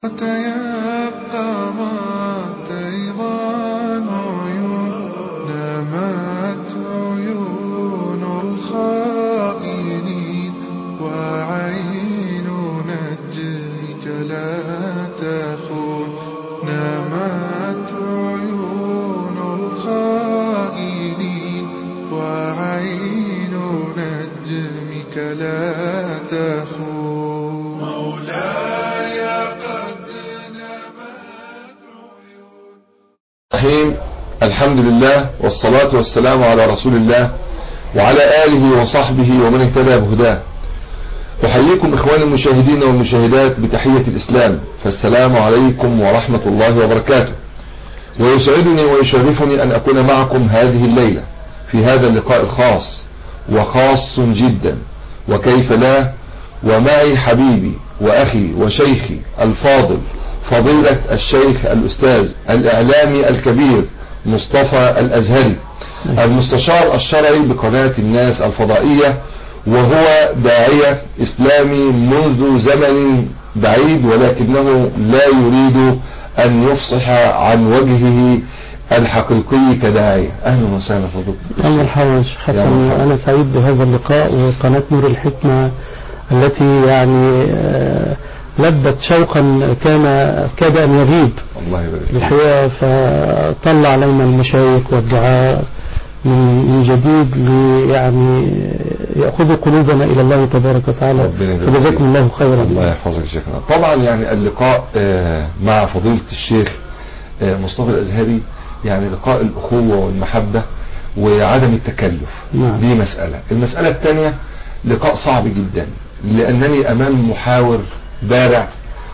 وتيقظت أيضا عيون نامت عيون الخائنين وعين نجمك لا تخون نامت عيون الخائنين وعين نجمك لا تخون مولاي قد نامت عيون الرحيم الحمد لله والصلاة والسلام على رسول الله وعلى آله وصحبه ومن اهتدى بهداه أحييكم إخواني المشاهدين والمشاهدات بتحية الإسلام فالسلام عليكم ورحمة الله وبركاته ويسعدني ويشرفني أن أكون معكم هذه الليلة في هذا اللقاء الخاص وخاص جدا وكيف لا ومعي حبيبي وأخي وشيخي الفاضل فضيلة الشيخ الأستاذ الإعلامي الكبير مصطفى الأزهري المستشار الشرعي بقناة الناس الفضائية وهو داعية إسلامي منذ زمن بعيد ولكنه لا يريد أن يفصح عن وجهه الحقيقي كداعية أهلا وسهلا فضيلة يا مرحبا شيخ يا حسن مرحبا. أنا سعيد بهذا اللقاء وقناة نور الحكمة التي يعني آه، لبت شوقا كان كاد أن يغيب الله يبارك فيك. الحقيقة فطلع علينا المشايخ والدعاء من من جديد لي يعني يأخذ قلوبنا إلى الله تبارك وتعالى ربنا يبارك فجزاكم فيك. الله خيرا الله يحفظك يا شيخنا طبعا يعني اللقاء آه، مع فضيلة الشيخ آه، مصطفى الأزهري يعني لقاء الأخوة والمحبة وعدم التكلف نعم. دي مسألة المسألة الثانية لقاء صعب جدا لأنني أمام محاور بارع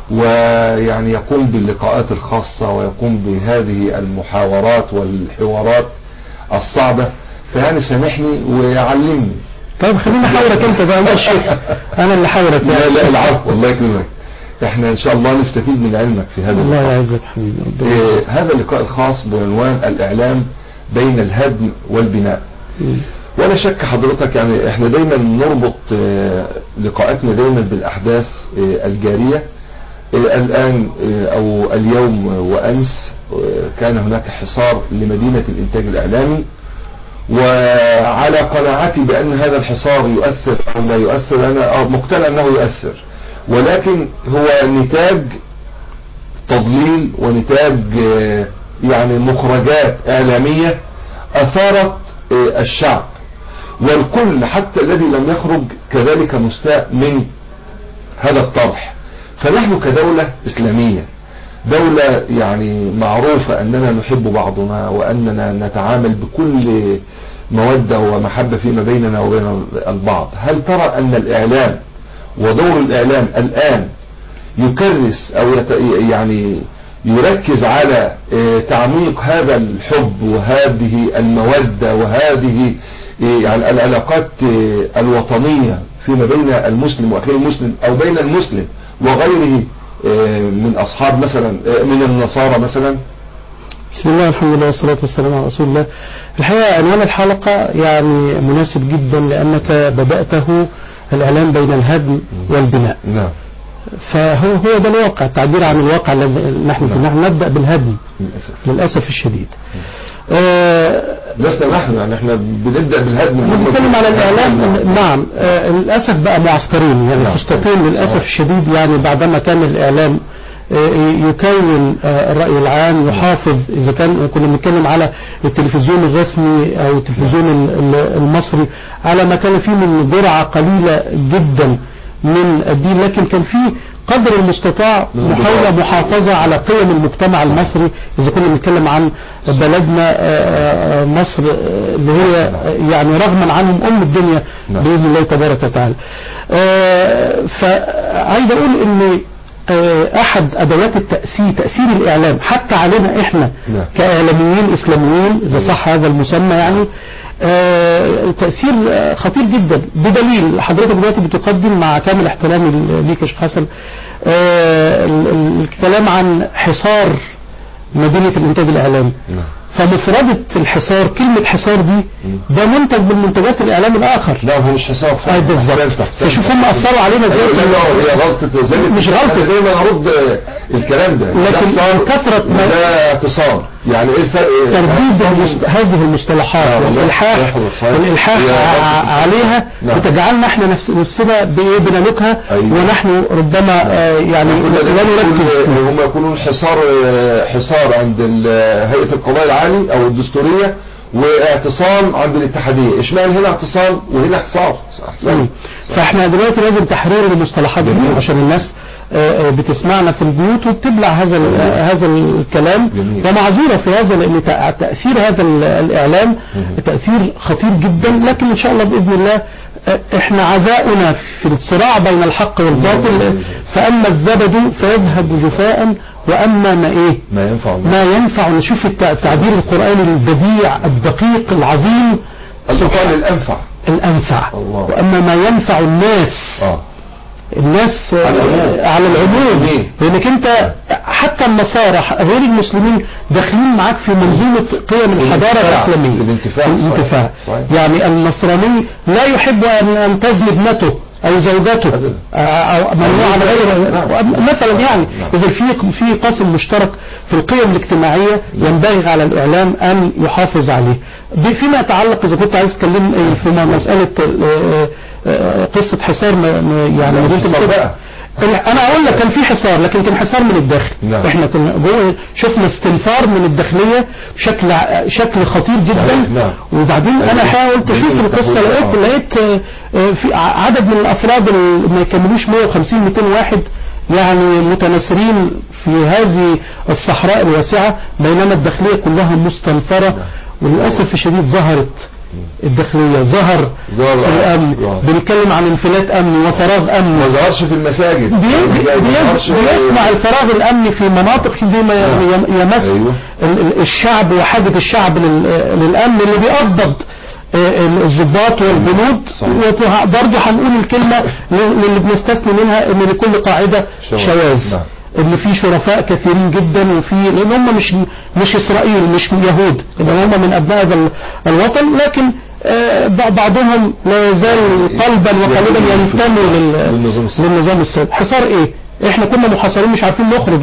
ويعني يقوم باللقاءات الخاصة ويقوم بهذه المحاورات والحوارات الصعبة فيعني سامحني ويعلمني طيب خليني أحاورك أنت زي ما الشيخ أنا اللي حاورك لا لا العفو الله يكرمك احنا ان شاء الله نستفيد من علمك في هذا الله اللقاء يعزك حبيبي ربنا إيه هذا اللقاء الخاص بعنوان الاعلام بين الهدم والبناء يعزك. ولا شك حضرتك يعني احنا دايما نربط آه، لقاءاتنا دايما بالاحداث آه، الجارية آه، الان آه، او اليوم وامس آه، كان هناك حصار لمدينة الانتاج الاعلامي وعلى قناعتي بأن هذا الحصار يؤثر أو لا يؤثر أنا مقتنع أنه يؤثر ولكن هو نتاج تضليل ونتاج آه، يعني مخرجات إعلامية أثارت آه، الشعب والكل حتى الذي لم يخرج كذلك مستاء من هذا الطرح فنحن كدولة إسلامية دولة يعني معروفة أننا نحب بعضنا وأننا نتعامل بكل مودة ومحبة فيما بيننا وبين البعض هل ترى أن الإعلام ودور الإعلام الآن يكرس أو يت يعني يركز على آه، تعميق هذا الحب وهذه المودة وهذه آه، يعني العلاقات آه، الوطنية فيما بين المسلم وأخيه المسلم أو بين المسلم وغيره آه، من أصحاب مثلا آه، من النصارى مثلا بسم الله الحمد لله والصلاة والسلام على رسول الله الحقيقة عنوان الحلقة يعني مناسب جدا لأنك بدأته الإعلام بين الهدم والبناء نعم فهو هو ده الواقع التعبير عن الواقع الذي نحن فيه نحن نبدأ بالهدم للأسف للأسف الشديد آه، لسنا نحن يعني احنا بنبدأ بالهدم بنتكلم على الإعلام نعم آه، للأسف بقى معسكرين يعني نعم. خطتين للأسف صحيح. الشديد يعني بعدما كان الإعلام آه، يكون آه، الرأي العام يحافظ إذا كان كنا بنتكلم على التلفزيون الرسمي أو التلفزيون ال- ال- المصري على ما كان فيه من جرعة قليلة جدا من الدين لكن كان فيه قدر المستطاع من محاولة الضباط. محافظة على قيم المجتمع المصري إذا كنا بنتكلم عن بلدنا آه، آه، مصر آه، اللي هي آه، يعني رغما عنهم أم الدنيا نعم. بإذن الله تبارك وتعالى آه، فعايز أقول إن آه، أحد أدوات التأثير تأثير الإعلام حتى علينا إحنا نعم. كإعلاميين إسلاميين إذا صح هذا المسمى يعني آه، تأثير آه، خطير جدا بدليل حضرتك دلوقتي بتقدم مع كامل احترامي ليك يا شيخ حسن آه، ال- ال- الكلام عن حصار مدينة الإنتاج الإعلامي نعم. فمفردة الحصار كلمة حصار دي ده منتج من منتجات الإعلام الآخر لا هو مش حساب أي بالظبط فشوف هم أثروا علينا ازاي لا لا هي غلطة زي مش غلطة. أنا دايما ارد الكلام ده ده لكن اتصال كثرة ما- ده اتصال يعني ايه الفرق ترديد اتصال المست... هذه المصطلحات آه، والله. والإلحاح يحفظ صحيح. والإلحاح هي ع- غلطة. عليها نعم. بتجعلنا احنا نفس... نفسنا بإيه بنملكها أيوة. ونحن ربما آه، يعني لا نركز هم يكونون حصار حصار عند ال- هيئة القضاء العالي او الدستورية واعتصام عند الاتحادية اشمعنى هنا اعتصام وهنا حصار مم. احسن فاحنا دلوقتي لازم تحرير المصطلحات دي جميل. عشان الناس آه، آه، بتسمعنا في البيوت وبتبلع هذا ال- جميل. آه، هذا الكلام جميل. ومعذوره في هذا لان تأ- تاثير هذا ال- الاعلام تاثير خطير جدا لكن ان شاء الله باذن الله آه، احنا عزاؤنا في الصراع بين الحق والباطل آه، فاما الزبد فيذهب جفاء واما ما ايه ما ينفع الله ما ينفع نشوف الت- التعبير القرآني البديع الدقيق العظيم القرآن الانفع الأنفع الله. وأما ما ينفع الناس اه الناس على العموم. آه، على العموم جميل. لأنك أنت حتى النصارى غير المسلمين داخلين معاك في منظومة قيم الحضارة الانتفاع. الإسلامية الانتفاع. الانتفاع صحيح. يعني النصراني لا يحب أن أن تزني ابنته أو زوجته أبدا. آه، أو ممنوع على غير نعم. مثلا يعني نعم. إذا في في قاسم مشترك في القيم الاجتماعية ينبغي على الإعلام أن يحافظ عليه ب- فيما يتعلق إذا كنت عايز تكلم آه، في مسألة آه، آه، قصة حصار م- م- يعني لا، مدينة حصار القدس. بقى. ال- انا اقول لك كان في حصار لكن كان حصار من الداخل نعم. احنا كنا جوه شفنا استنفار من الداخليه بشكل ع- شكل خطير جدا صحيح، نعم. وبعدين انا أيوة. حاولت اشوف ممكن القصه تقول- لقيت آه. لقيت آه، آه، في ع- عدد من الافراد اللي ما يكملوش 150 200 واحد يعني متناثرين في هذه الصحراء الواسعه بينما الداخليه كلها مستنفره وللاسف الشديد ظهرت الداخليه ظهر ظهر، آه. الامن آه. بنتكلم عن انفلات امني وفراغ امني ما ظهرش في المساجد بي- يعني ما بي- ظهرش- بيصنع الفراغ الامني في مناطق فيما نعم. ي- يمس أيوه. ال- ال- الشعب وحاجه الشعب لل- للامن اللي بيقبض آه، الضباط والجنود صحيح. وبرضه هنقول الكلمه اللي بنستثني منها ان لكل قاعده شواذ. شواذ نعم. ان في شرفاء كثيرين جدا وفي لان هم مش مش اسرائيل مش يهود ان هم من ابناء هذا ال- الوطن لكن آه، ب- بعضهم لا يزال قلبا وقالبا ينتمي لل- للنظام السابق. للنظام السابق حصار ايه احنا كنا محاصرين مش عارفين نخرج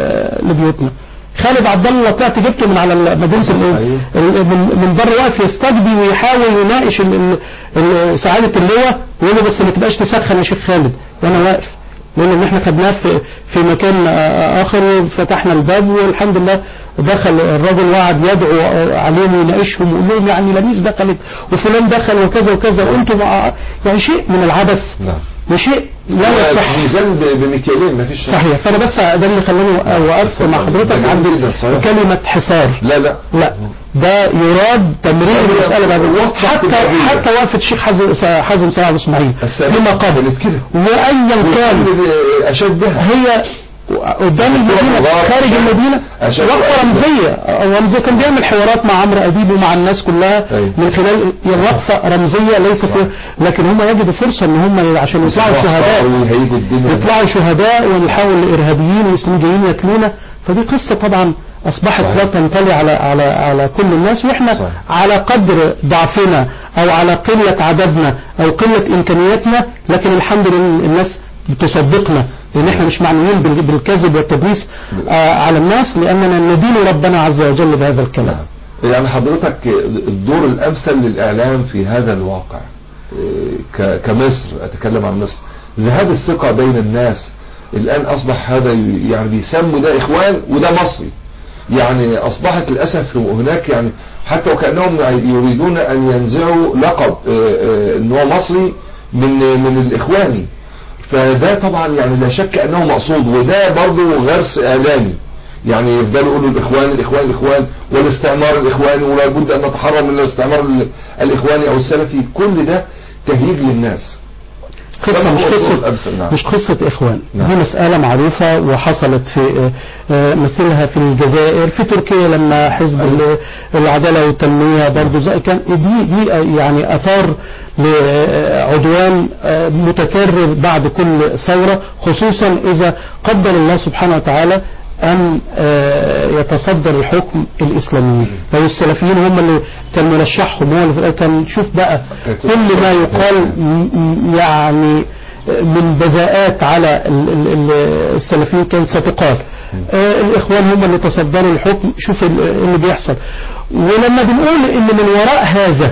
ل- لبيوتنا خالد عبد الله طلعت جبته من على مدينه ال- أيوه. ال- من من بره واقف يستجدي ويحاول يناقش ال- ال- ال- سعاده اللواء ويقول له بس ما تبقاش تسخن يا شيخ خالد وانا واقف لان ان احنا خدناه في في مكان آه، اخر وفتحنا الباب والحمد لله دخل الرجل وقعد يدعو آه، عليهم ويناقشهم ويقول لهم يعني لميس دخلت وفلان دخل وكذا وكذا وانتم مع- يعني شيء من العبث نعم وشيء لا يصح ميزان ب- بمكيالين ما فيش صحيح فانا بس ده اللي خلاني وقفت مع حضرتك جميل عند جدا، صحيح. كلمه حصار لا لا لا ده يراد تمرير هي المسألة بعد وضحت حتى القضية. حتى وقفة الشيخ حازم حازم صلاح اسماعيل السابق فيما قبل كانت كده وأيا كان اشدها هي قدام المدينة الله. خارج المدينة عشان- وقفة رمزية رمزية كان بيعمل حوارات مع عمرو أديب ومع الناس كلها أيوة. من خلال وقفة رمزية ليس في لكن هم يجدوا فرصة ان هم عشان يطلعوا شهداء هيجوا الدنيا يطلعوا شهداء ونحاول الارهابيين والمسلمين جايين ياكلونا فدي قصه طبعا اصبحت صحيح. لا تنطلي على على على كل الناس واحنا صحيح. على قدر ضعفنا او على قله عددنا او قله امكانياتنا لكن الحمد لله الناس بتصدقنا لان احنا مش معنيين بال- بالكذب والتدليس آه على الناس لاننا ندين ربنا عز وجل بهذا الكلام يعني حضرتك الدور الامثل للاعلام في هذا الواقع ك- كمصر اتكلم عن مصر ذهاب الثقة بين الناس الان اصبح هذا ي- يعني بيسموا ده اخوان وده مصري يعني اصبحت للاسف هناك يعني حتى وكانهم يريدون ان ينزعوا لقب آه، آه، ان هو مصري من من الاخواني فده طبعا يعني لا شك انه مقصود وده برضه غرس اعلامي يعني يفضلوا يقولوا الاخوان الاخوان الاخوان والاستعمار الاخواني ولا بد ان نتحرر من الاستعمار ال- الاخواني او السلفي كل ده تهييج للناس قصة كما مش هو الدور قصة الأمثل، نعم. مش قصة إخوان نعم. دي مسألة معروفة وحصلت في آه، آه، مثلها في الجزائر في تركيا لما حزب ال- العدالة والتنمية برضو زي كان دي دي آه، يعني أثار لعدوان آه، متكرر بعد كل ثورة خصوصا إذا قدر الله سبحانه وتعالى أن آه، يتصدر الحكم الإسلاميين لو السلفيين هم اللي كان مرشحهم هو اللي في الآخر كان شوف بقى كل ما يقال م- م- يعني من بذاءات على ال- ال- ال- السلفيين كان ستقال آه، الإخوان هم اللي تصدروا الحكم شوف ال- اللي بيحصل ولما بنقول إن من وراء هذا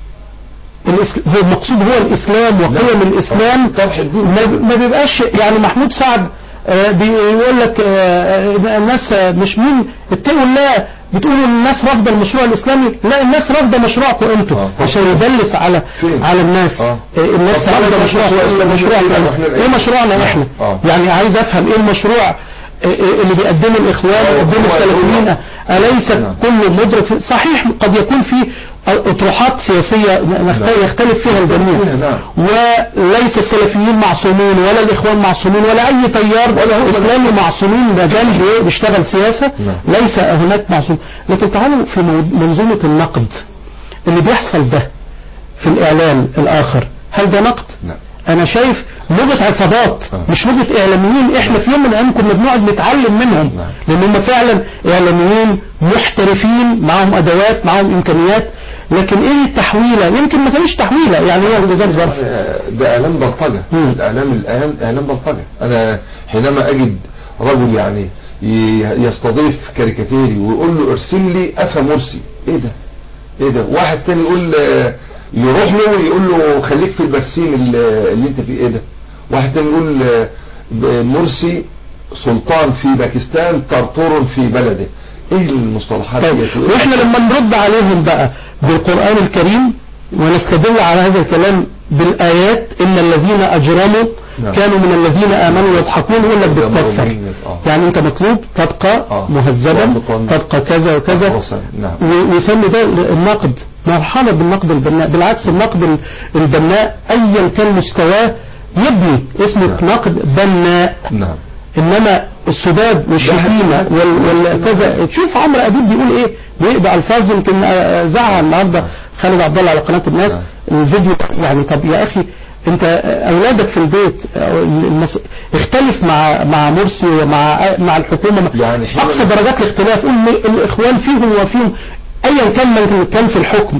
الإسل- هو المقصود هو الإسلام وقيم الإسلام طرح الدين. ما ما بيبقاش يعني محمود سعد آه، بيقول لك آه، آه، الناس آه، مش مين اتقوا الله بتقولوا الناس رافضه المشروع الاسلامي لا الناس رافضه مشروعكم انتوا آه. عشان يدلس على فين؟ على الناس آه. آه، الناس طب رافضه طبعاً مشروع مشروع إسلامي مشروعكم إحنا وإحنا ايه الإيه؟ مشروعنا آه. احنا آه. يعني عايز افهم ايه المشروع آه، آه، اللي بيقدمه الاخوان آه، ويقدمه هو- السلفيين هو- اليس نعم. كل مدرك صحيح قد يكون في اطروحات سياسيه نخت- نعم. يختلف فيها الجميع نعم. وليس السلفيين معصومين ولا الاخوان معصومين ولا اي تيار اسلامي معصومين مجال بي- بيشتغل سياسه نعم. ليس هناك معصوم لكن تعالوا في مو- منظومه النقد اللي بيحصل ده في الاعلام الاخر هل ده نقد؟ نعم. انا شايف لغه عصابات آه. مش لغه اعلاميين احنا في يوم من الايام كنا بنقعد نتعلم منهم نعم. لان هم فعلا اعلاميين محترفين معاهم ادوات معاهم امكانيات لكن ايه التحويله يمكن ما كانش تحويله يعني هو التزام ظرف ده اعلام بلطجه مم. الاعلام الان اعلام بلطجه انا حينما اجد رجل يعني ي- يستضيف كاريكاتيري ويقول له ارسم لي افا مرسي ايه ده ايه ده واحد تاني يقول آه، يروح له ويقول له خليك في البرسيم اللي اللي انت فيه ايه ده واحد تاني يقول آه، ب- مرسي سلطان في باكستان ترتور في بلده ايه المصطلحات طيب ديت؟ واحنا لما نرد عليهم بقى بالقرآن الكريم ونستدل على هذا الكلام بالآيات إن الذين أجرموا نعم. كانوا من الذين آمنوا يضحكون يقول لك ده بتكفر مؤمنين، آه. يعني أنت مطلوب تبقى آه. مهذبا ضابطاً. تبقى كذا وكذا أخرساً، نعم. و- ويسمي ده النقد مرحلة بالنقد البناء بالعكس النقد ال- البناء أيا كان مستواه يبني اسمه نعم. نقد بناء نعم انما السداد والشتيمه وال- والكذا تشوف عمرو اديب بيقول ايه بيبقى الفاظ يمكن آه، زعل النهارده خالد عبد الله على قناه الناس الفيديو يعني طب يا اخي انت آه، اولادك في البيت آه، المص... اختلف مع مع مرسي ومع مع الحكومه يعني حين- اقصى درجات الاختلاف قول لي الاخوان فيهم وفيهم ايا كان من كان في الحكم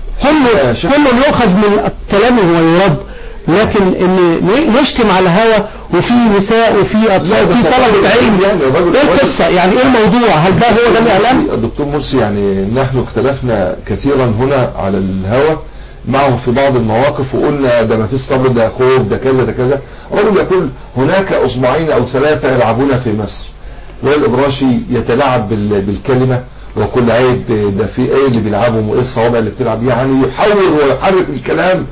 كله يا شيخ. كله يؤخذ من كلامه ويرد لكن ان نشتم على الهوا وفي نساء وفي اطفال ده في طبعاً طلبة يعني علم الراجل- ايه القصة يعني ايه الموضوع هل ده هو ده الاعلام الدكتور مرسي يعني نحن اختلفنا كثيرا هنا على الهوى معه في بعض المواقف وقلنا ده ما فيش صبر ده خوف ده كذا ده كذا الرجل يقول هناك اصبعين او ثلاثة يلعبون في مصر وائل الابراشي يتلاعب بال- بالكلمة وكل عيب ده في ايه اللي بيلعبهم وايه الصوابع اللي بتلعب يعني يحول ويحرك الكلام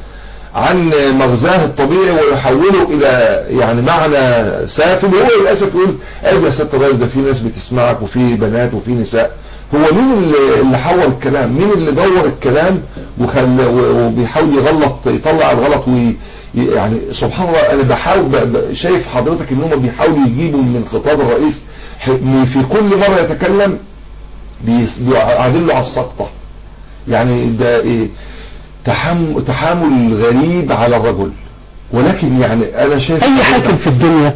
عن مغزاه الطبيعي ويحوله الى يعني معنى سافل وهو للاسف يقول ايوه يا ست الرئيس ده في ناس بتسمعك وفي بنات وفي نساء هو مين اللي, اللي حول الكلام مين اللي دور الكلام وخل و- وبيحاول يغلط يطلع الغلط وي يعني سبحان الله انا بحاول ب- ب- شايف حضرتك ان هم بيحاولوا يجيبوا من خطاب الرئيس ح- في كل مره يتكلم بيس- بيقعدين له على السقطه يعني ده ايه تحمل تحامل غريب على الرجل ولكن يعني انا شايف اي حاكم في الدنيا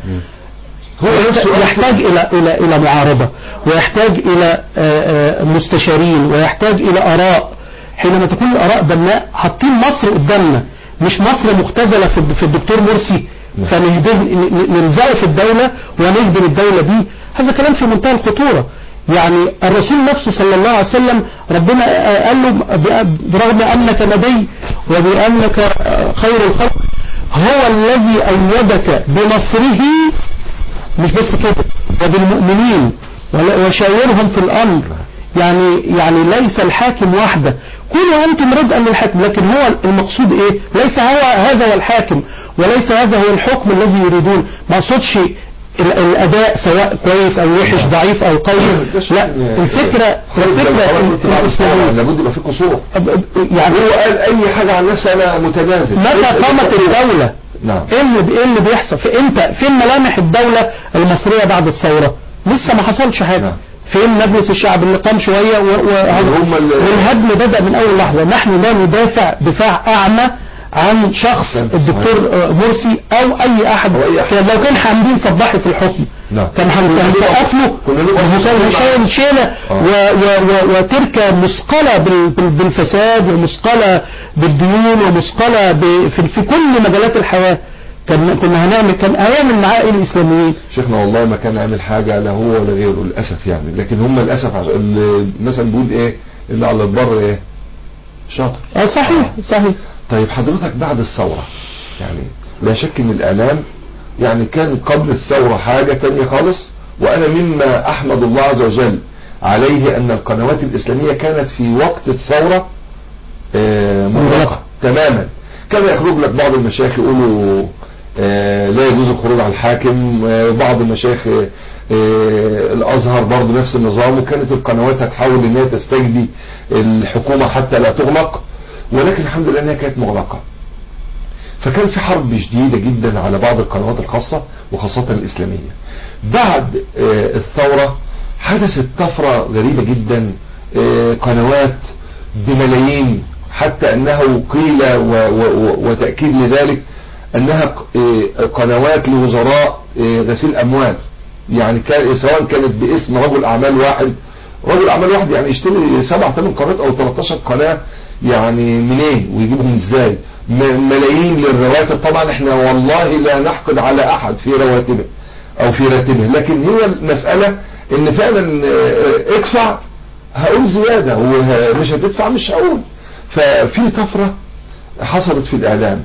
هو نفسه يحتاج الى الى الى معارضة ويحتاج الى آه، آه، مستشارين ويحتاج الى اراء حينما تكون الاراء بناء حاطين مصر قدامنا مش مصر مختزلة في الد- في الدكتور مرسي فنهده ن- ن- نلزقه في الدولة ونهدم الدولة بيه هذا كلام في منتهى الخطورة يعني الرسول نفسه صلى الله عليه وسلم ربنا آه، قال له ب- برغم انك نبي وبانك آه، خير الخلق هو الذي ايدك بنصره مش بس كده وبالمؤمنين ولا- وشاورهم في الامر يعني يعني ليس الحاكم وحده كونوا انتم ردءا للحكم لكن هو المقصود ايه ليس هو هذا هو الحاكم وليس هذا هو الحكم الذي يريدون ما اقصدش ال- الاداء سواء كويس او وحش ضعيف او قوي لا الفكره الفكره الاسلاميه لابد يبقى في قصور يعني هو قال اي حاجه عن نفسي انا متنازل متى قامت الدوله نعم ايه اللي ايه اللي بيحصل في امتى فين ملامح الدولة المصرية بعد الثورة لسه ما حصلش حاجة نعم. فين مجلس الشعب اللي قام شوية و... و... هم اللي- والهدم بدأ من اول لحظة نحن لا ندافع دفاع اعمى عن شخص كان الدكتور آه، مرسي او اي احد أو أي أحد. كان لو كان حامدين صباحي في الحكم نعم. كان هنسقف له كنا نقف الحسين مع- هشام شيلة آه. و- و- و- وتركة مثقلة بال- بال- بالفساد ومثقلة بالديون ومثقلة ب- في في كل مجالات الحياة كان كنا هنعمل كان هيعمل معاه ايه الاسلاميين شيخنا والله ما كان عامل حاجة لا هو ولا غيره للأسف يعني لكن هم للأسف عش- اللي مثلا بيقول ايه اللي على البر ايه شاطر اه صحيح صحيح طيب حضرتك بعد الثورة يعني لا شك ان الاعلام يعني كان قبل الثورة حاجة تانية خالص وانا مما احمد الله عز وجل عليه ان القنوات الاسلامية كانت في وقت الثورة آه، مغلقة تماما كان يخرج لك بعض المشايخ يقولوا آه، لا يجوز الخروج على الحاكم آه، بعض المشايخ آه، آه، الازهر برضه نفس النظام وكانت القنوات هتحاول ان هي تستجدي الحكومة حتى لا تغلق ولكن الحمد لله انها كانت مغلقة فكان في حرب شديدة جدا على بعض القنوات الخاصة وخاصة الإسلامية بعد آه، الثورة حدثت طفرة غريبة جدا آه، قنوات بملايين حتى أنه قيل و- و- و- وتأكيد لذلك أنها ق- آه، قنوات لوزراء آه، غسيل أموال يعني كان سواء كانت باسم رجل أعمال واحد رجل أعمال واحد يعني يشتري سبع ثمان قنوات أو 13 قناة يعني منين ويجيبهم ازاي م- ملايين للرواتب طبعا احنا والله لا نحقد على احد في رواتبه او في راتبه لكن هي المسألة ان فعلا اه، ادفع هقول زيادة ومش هتدفع مش هقول ففي طفرة حصلت في الاعلام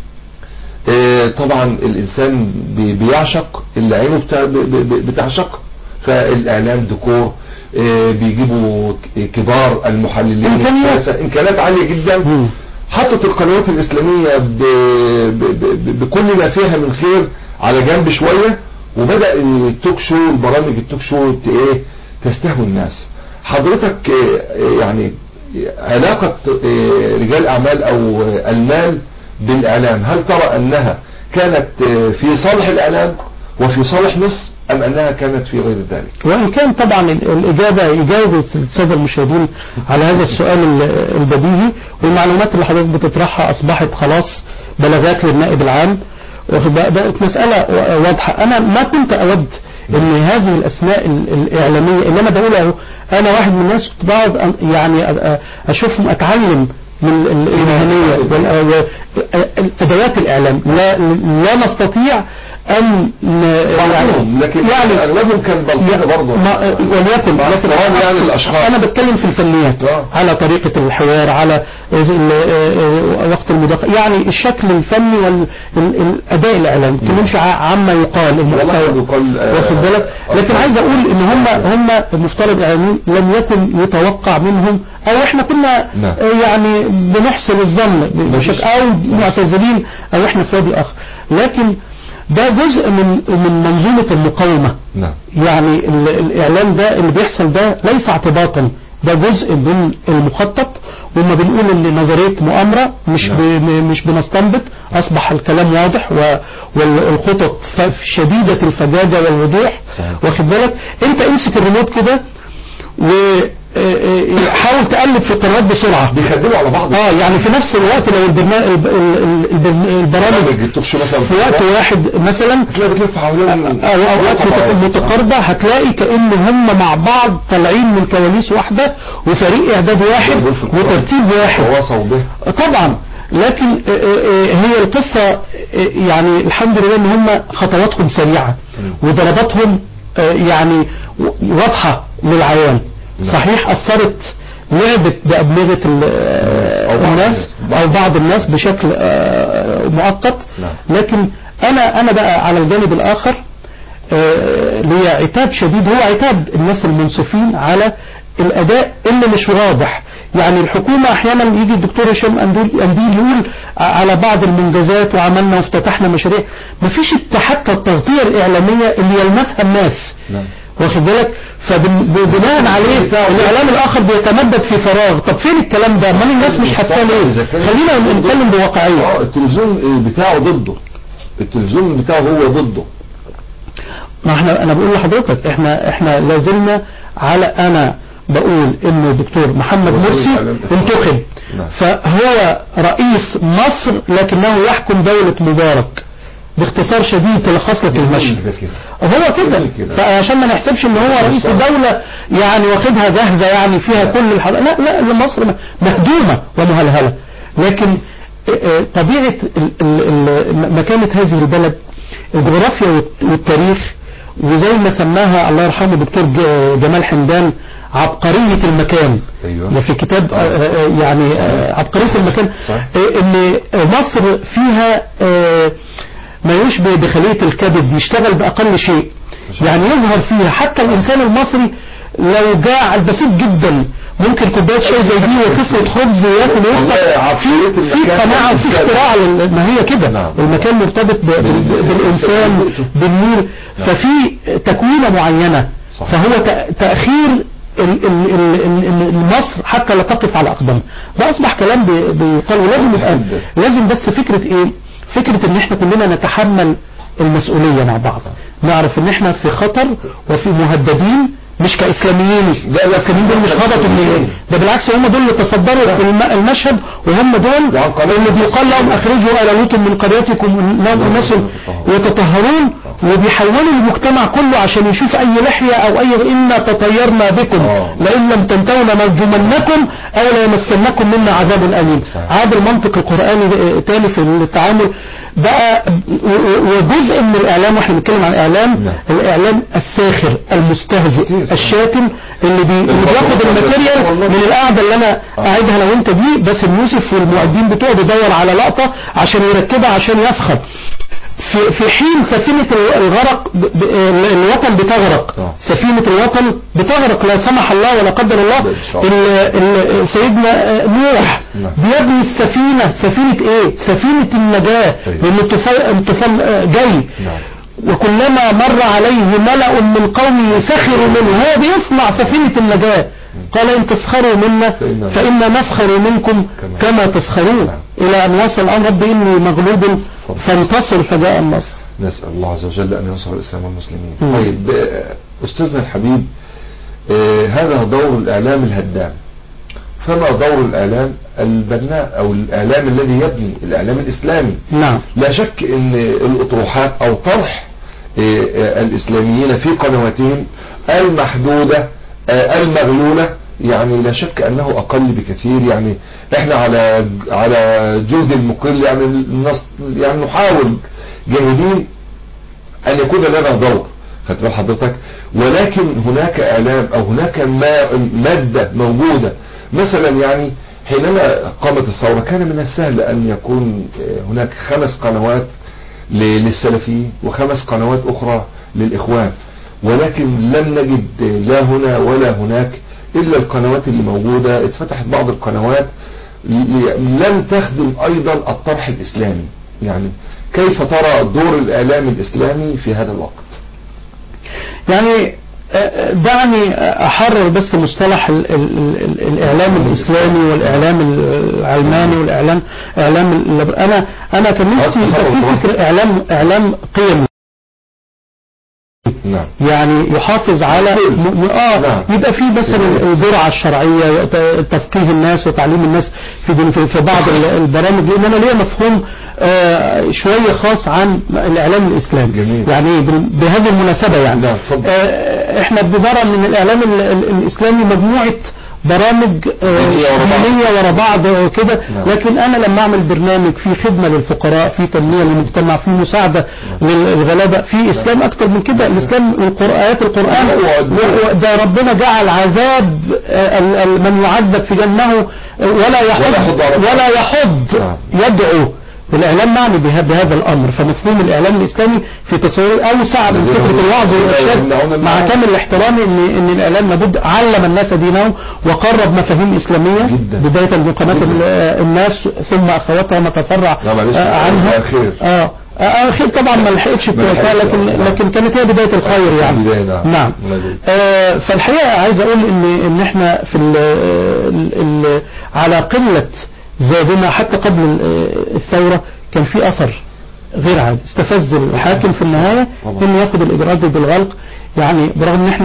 اه، طبعا الانسان بي- بيعشق اللي عينه بتا- ب- ب- بتعشق فالاعلام ديكور اه، بيجيبوا ك- كبار المحللين إمكانيات. السياسة، امكانيات عالية جدا مم. حطت القنوات الإسلامية ب... ب... ب... بكل ما فيها من خير على جنب شوية وبدأ التوك شو البرامج التوك شو ت- ايه تستهوي الناس حضرتك آه، يعني علاقة آه، رجال أعمال أو آه، المال بالإعلام هل ترى أنها كانت آه، في صالح الإعلام وفي صالح مصر أم أنها كانت في غير ذلك وإن كان طبعا ال- الإجابة يجاوب السادة المشاهدين على هذا السؤال ال- البديهي والمعلومات اللي حضرتك بتطرحها أصبحت خلاص بلاغات للنائب العام واخد بقى- بقت مسألة و- واضحة أنا ما كنت أود ان هذه الاسماء ال- الاعلاميه اللي انا بقولها اهو انا واحد من الناس كنت بقعد أ- يعني أ- أ- اشوفهم اتعلم من ال- المهنيه وال- ادوات الاعلام لا لا نستطيع ان ن- بعضهم لكن يعني أغلبهم كان بلطجة برضه ما وليكن مع لكن احترام يعني أقصد- الأشخاص. انا بتكلم في الفنيات آه. على طريقة الحوار على ال- آه، وقت المداخلة يعني الشكل الفني والاداء الاعلامي ما بنتكلمش ع- عما يقال والله المحتوى يقال، آه، واخد بالك لكن آه. عايز اقول ان هم هم مفترض اعلاميين لم يكن يتوقع منهم او احنا كنا نعم. آه، يعني بنحسن الظن بشكل او معتزلين او احنا في وادي اخر لكن ده جزء من من منظومة المقاومة نعم يعني ال- الإعلام ده اللي بيحصل ده ليس اعتباطا ده جزء من المخطط وما بنقول ان نظرية مؤامرة مش نعم. ب... م- مش بنستنبط اصبح الكلام واضح و... والخطط ف- شديدة الفجاجة والوضوح صحيح. واخد بالك انت امسك الريموت كده وحاول تقلب في القنوات بسرعة بيخدموا على بعض اه يعني في نفس الوقت لو البرنامج البرنامج برامج التوك شو مثلا في وقت واحد مثلا تلاقي بتلف حوالين أو أوقات طبعاً. مت- متقاربة هتلاقي كأن هم مع بعض طالعين من كواليس واحدة وفريق إعداد واحد دول في القرآن. وترتيب واحد تواصوا به طبعا لكن آه، آه، هي القصة آه، يعني الحمد لله ان هم خطواتهم سريعة وضرباتهم آه، يعني واضحة للعيان نعم. صحيح أثرت لعبت بأدمغة ال- آه، أو بعض الناس الناس. أو بعض الناس بشكل آه، مؤقت نعم. لكن أنا أنا بقى على الجانب الآخر آه، ليه عتاب شديد هو عتاب الناس المنصفين على الأداء اللي مش واضح يعني الحكومة أحيانا يجي الدكتور هشام أندول أنديل يقول على بعض المنجزات وعملنا وافتتحنا مشاريع مفيش الت- حتى التغطية الإعلامية اللي يلمسها الناس نعم. واخد بالك فبناء عليه الإعلام الآخر بيتمدد في فراغ طب فين الكلام ده امال الناس مش حاسة ليه خلينا نتكلم بواقعية اه التلفزيون بتاعه ضده التلفزيون بتاعه هو ضده ما احنا انا بقول لحضرتك احنا احنا لازلنا على انا بقول ان الدكتور محمد وزير مرسي الإعلام. انتخب نعم. فهو رئيس مصر لكنه يحكم دولة مبارك باختصار شديد تلخص لك المشهد بس كده هو كده جميل كده. فعشان ما نحسبش ان هو رئيس الدولة يعني واخدها جاهزة يعني فيها لا. كل الحاجات لا لا لا، مصر مهدومة ومهلهلة لكن آه، آه، طبيعة ال- ال- ال- مكانة هذه البلد الجغرافيا والت- والتاريخ وزي ما سماها الله يرحمه الدكتور ج- جمال حمدان عبقرية المكان أيوة. ده في كتاب آه، آه، يعني آه، عبقرية المكان صح. آه، ان مصر فيها آه، ما يشبه بخلية الكبد يشتغل بأقل شيء يعني يظهر فيها حتى الإنسان المصري لو جاع البسيط جدا ممكن كوبايه شاي زي دي وكسرة خبز وياكل والله ويفطر عقلية في في المكان قناعة وفي والإنسان. اختراع لل- ما هي كده نعم. المكان مرتبط ب- ب- بالإنسان بالنيل ففي تكوينة معينة صح. فهو ت- تأخير ال- ال- ال- ال- ال- مصر حتى لا تقف على أقدامها ده أصبح كلام بي- بيقال ولازم يبقى جدا. لازم بس فكرة إيه فكرة إن إحنا كلنا نتحمل المسؤولية مع بعض نعرف إن إحنا في خطر وفي مهددين مش كإسلاميين لا، لا، الإسلاميين دول مش هبطوا من إيه ده بالعكس هم دول اللي تصدروا الم- المشهد وهم دول وعن قريب اللي بيقال لهم أخرجوا آل لوط من قريتكم إنهم أناس يتطهرون وبيحولوا المجتمع كله عشان يشوف أي لحية أو أي إنا تطيرنا بكم آه. لئن لم تنتهوا لنرجمنكم أو ليمسنكم منا عذاب أليم صحيح. عاد المنطق القرآني ده- تاني في التعامل بقى و- و- وجزء من الإعلام واحنا بنتكلم عن الإعلام نعم. الإعلام الساخر المستهزئ كتير. الشاتم اللي, بي اللي بياخد الماتيريال والله. من القعدة اللي أنا قاعدها لو أنت دي باسم يوسف والمؤدين بتوعه بيدور على لقطة عشان يركبها عشان يسخر في في حين سفينة الغرق ب- ب- الوطن بتغرق آه. سفينة الوطن بتغرق لا سمح الله ولا قدر الله إن شاء الله. ال- ال- سيدنا نوح نعم. بيبني السفينة سفينة ايه سفينة النجاة أيوة. لان الطوفان الطوفان آه، جاي نعم وكلما مر عليه ملأ من قومه سخروا منه هو بيصنع سفينة النجاة قال إن تسخروا منا فإنا- فإنا نسخر منكم كما- كما تسخرون نعم. إلى أن وصل الأمر رب إني مغلوب فانتصر فجاء النصر نسأل الله عز وجل أن ينصر الإسلام والمسلمين مم. طيب آه، أستاذنا الحبيب آه، هذا دور الإعلام الهدام فما دور الإعلام البناء أو الإعلام الذي يبني الإعلام الإسلامي نعم لا شك ان الاطروحات او طرح آه، آه، الاسلاميين في قنواتهم المحدودة آه، المغلولة يعني لا شك انه اقل بكثير يعني احنا على على جهد المقل يعني نص- يعني نحاول جاهدين ان يكون لنا دور خدت بال حضرتك ولكن هناك اعلام او هناك ما مادة موجودة مثلا يعني حينما قامت الثورة كان من السهل ان يكون آه، هناك خمس قنوات ل- للسلفيين وخمس قنوات اخرى للاخوان ولكن لم نجد آه، لا هنا ولا هناك الا القنوات اللي موجودة اتفتحت بعض القنوات ل- لم تخدم ايضا الطرح الاسلامي يعني كيف ترى دور الاعلام الاسلامي في هذا الوقت يعني آه، دعني أحرر بس مصطلح ال ال ال الإعلام الإسلامي والإعلام العلماني والإعلام إعلام ال- أنا أنا كان نفسي يبقى في فكر إعلام إعلام قيمي نعم يعني يحافظ على م- م- اه نعم. يبقى في مثلا الجرعه الشرعيه وت- تفقيه الناس وتعليم الناس في دين- في في بعض ال- البرامج لان انا ليا مفهوم آه شويه خاص عن الاعلام الاسلامي جميل. يعني بال- بهذه المناسبه يعني نعم، اتفضل. آه احنا بنرى من الاعلام ال- ال- الاسلامي مجموعه برامج آه، دينية ورا بعض. دينية ورا بعض آه، كده نعم. لكن انا لما اعمل برنامج في خدمة للفقراء في تنمية للمجتمع في مساعدة للغلابة في اسلام اكتر من كده الاسلام القر- ايات القرآن وعد- و- و- ده ربنا جعل عذاب آه، ال- ال- من يعذب في جنه ولا يحض يحض على الطاعة. ولا يحض نعم. يدعو الإعلام معني به- بهذا الأمر فمفهوم الإعلام الإسلامي في تصور أوسع من فكرة الوعظ والإرشاد يمنعون مع المعاصي. كامل الاحترام إن إن الإعلام لابد علم الناس دينهم وقرب مفاهيم إسلامية جدا. بداية من قناة ال- الناس ثم أخواتها ما تفرع لا معلش، آه، عنها خير. اه آه، خير طبعا ما لحقتش ما لحقتش، لكن آه. لكن كانت هي بداية الخير يعني بداية، نعم. نعم الله يبارك. آه، فالحقيقة عايز اقول ان ان احنا في ال ال ال على قلة زادنا حتى قبل ال- الثورة كان في اثر غير عادي استفز الحاكم في النهاية طبعا. انه ياخد الاجراءات ضد الغلق يعني برغم ان احنا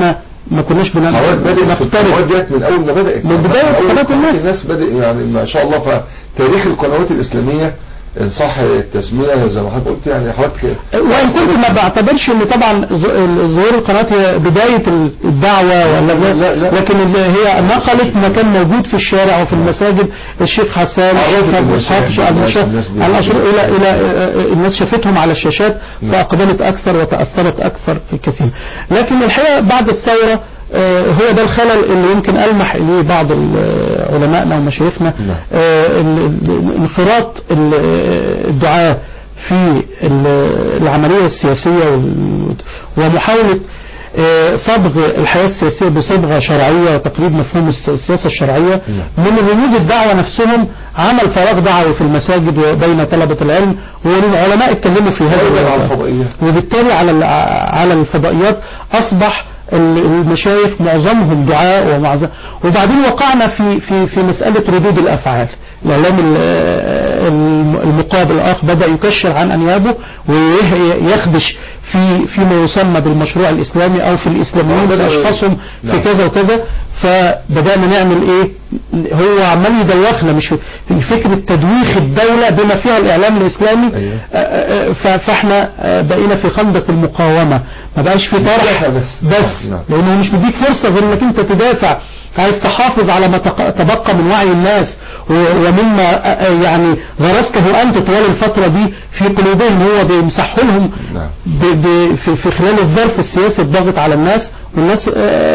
ما كناش بن- حضرتك بدأت في نقترب القنوات ديت من اول ما بدأت من بداية أول قناة الناس. الناس بدأ يعني ما شاء الله فتاريخ القنوات الإسلامية إن صح التسمية زي ما حضرتك قلت يعني حضرتك وان كنت ما بعتبرش ان طبعا ظ- ظهور القناه هي بدايه الدعوه ولا لا، لا، لا. لكن ال- هي نقلت ما كان موجود في الشارع وفي المساجد الشيخ حسان عرفت الشيخ ابو الناس اسحاق يعني، الشيخ ابو الناس- شيخ الناس بي- الاشر الى الى آه، الناس شافتهم على الشاشات نعم. فاقبلت اكثر وتاثرت اكثر كثيرا لكن الحقيقه بعد الثوره آه، هو ده الخلل اللي يمكن ألمح إليه بعض ال- علمائنا ومشايخنا نعم. آه، ال- ال- انخراط ال- الدعاة في ال- العملية السياسية وال- ومحاولة آه، صبغ الحياة السياسية بصبغة شرعية وتقريب مفهوم الس- السياسة الشرعية من رموز الدعوة نفسهم عمل فراغ دعوي في المساجد وبين طلبة العلم والعلماء اتكلموا في هذا أيضا على الموضوع. الفضائيات وبالتالي على ال- على الفضائيات أصبح ال- المشايخ معظمهم دعاء ومعظم وبعدين وقعنا في في في مسألة ردود الأفعال الإعلام ال- الم- المقابل الآخر بدأ يكشر عن أنيابه ويخدش في فيما يسمى بالمشروع الإسلامي أو في الإسلاميين بدأ- بأشخاصهم في نعم. كذا وكذا فبدأنا نعمل إيه هو عمال يدوخنا مش في فكرة تدويخ الدولة بما فيها الإعلام الإسلامي أيوة. آه، آه، ف- فاحنا آه، بقينا في خندق المقاومة ما بقاش في طرح مدافع بس. بس نعم. لانه مش مديك فرصة غير انك انت تدافع عايز تحافظ على ما تق- تبقى من وعي الناس و- ومما آه، آه، يعني غرسته انت طوال الفترة دي في قلوبهم هو بيمسحه لهم نعم. ب- ب- في في خلال الظرف السياسي الضاغط على الناس والناس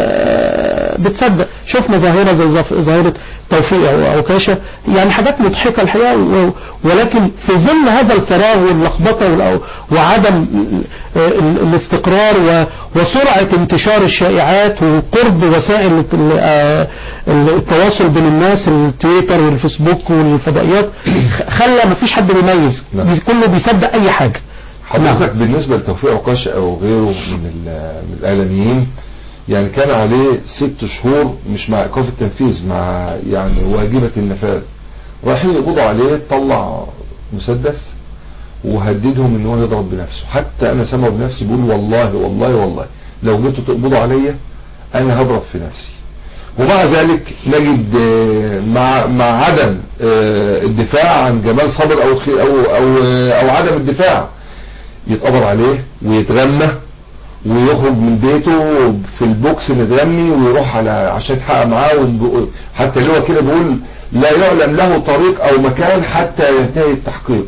آه، بتصدق شفنا ظاهرة زي ظف- ظاهرة توفيق أو أو كاشة يعني حاجات مضحكة الحقيقة و- ولكن في ظل هذا الفراغ واللخبطة والأو- وعدم آه، ال- الاستقرار و- وسرعة انتشار الشائعات وقرب وسائل الت- آه، التواصل بين الناس التويتر والفيسبوك والفضائيات خ- خلى مفيش حد بيميز نعم. كله بيصدق أي حاجة حضرتك بالنسبة لتوفيق عكاشة او غيره من, ال- من الاعلاميين يعني كان عليه ست شهور مش مع ايقاف التنفيذ مع يعني واجبة النفاذ رايحين يقبضوا عليه طلع مسدس وهددهم ان هو يضرب بنفسه حتى انا سامعه بنفسي بيقول والله والله والله لو جيتوا تقبضوا عليا انا هضرب في نفسي ومع ذلك نجد آه، مع مع عدم آه، الدفاع عن جمال صبر او خي- او او او عدم الدفاع يتقبض عليه ويتغمى ويخرج من بيته في البوكس متغمي ويروح على عشان يتحقق معاه ونب- حتى اللي هو كده بيقول لا يعلم له طريق او مكان حتى ينتهي التحقيق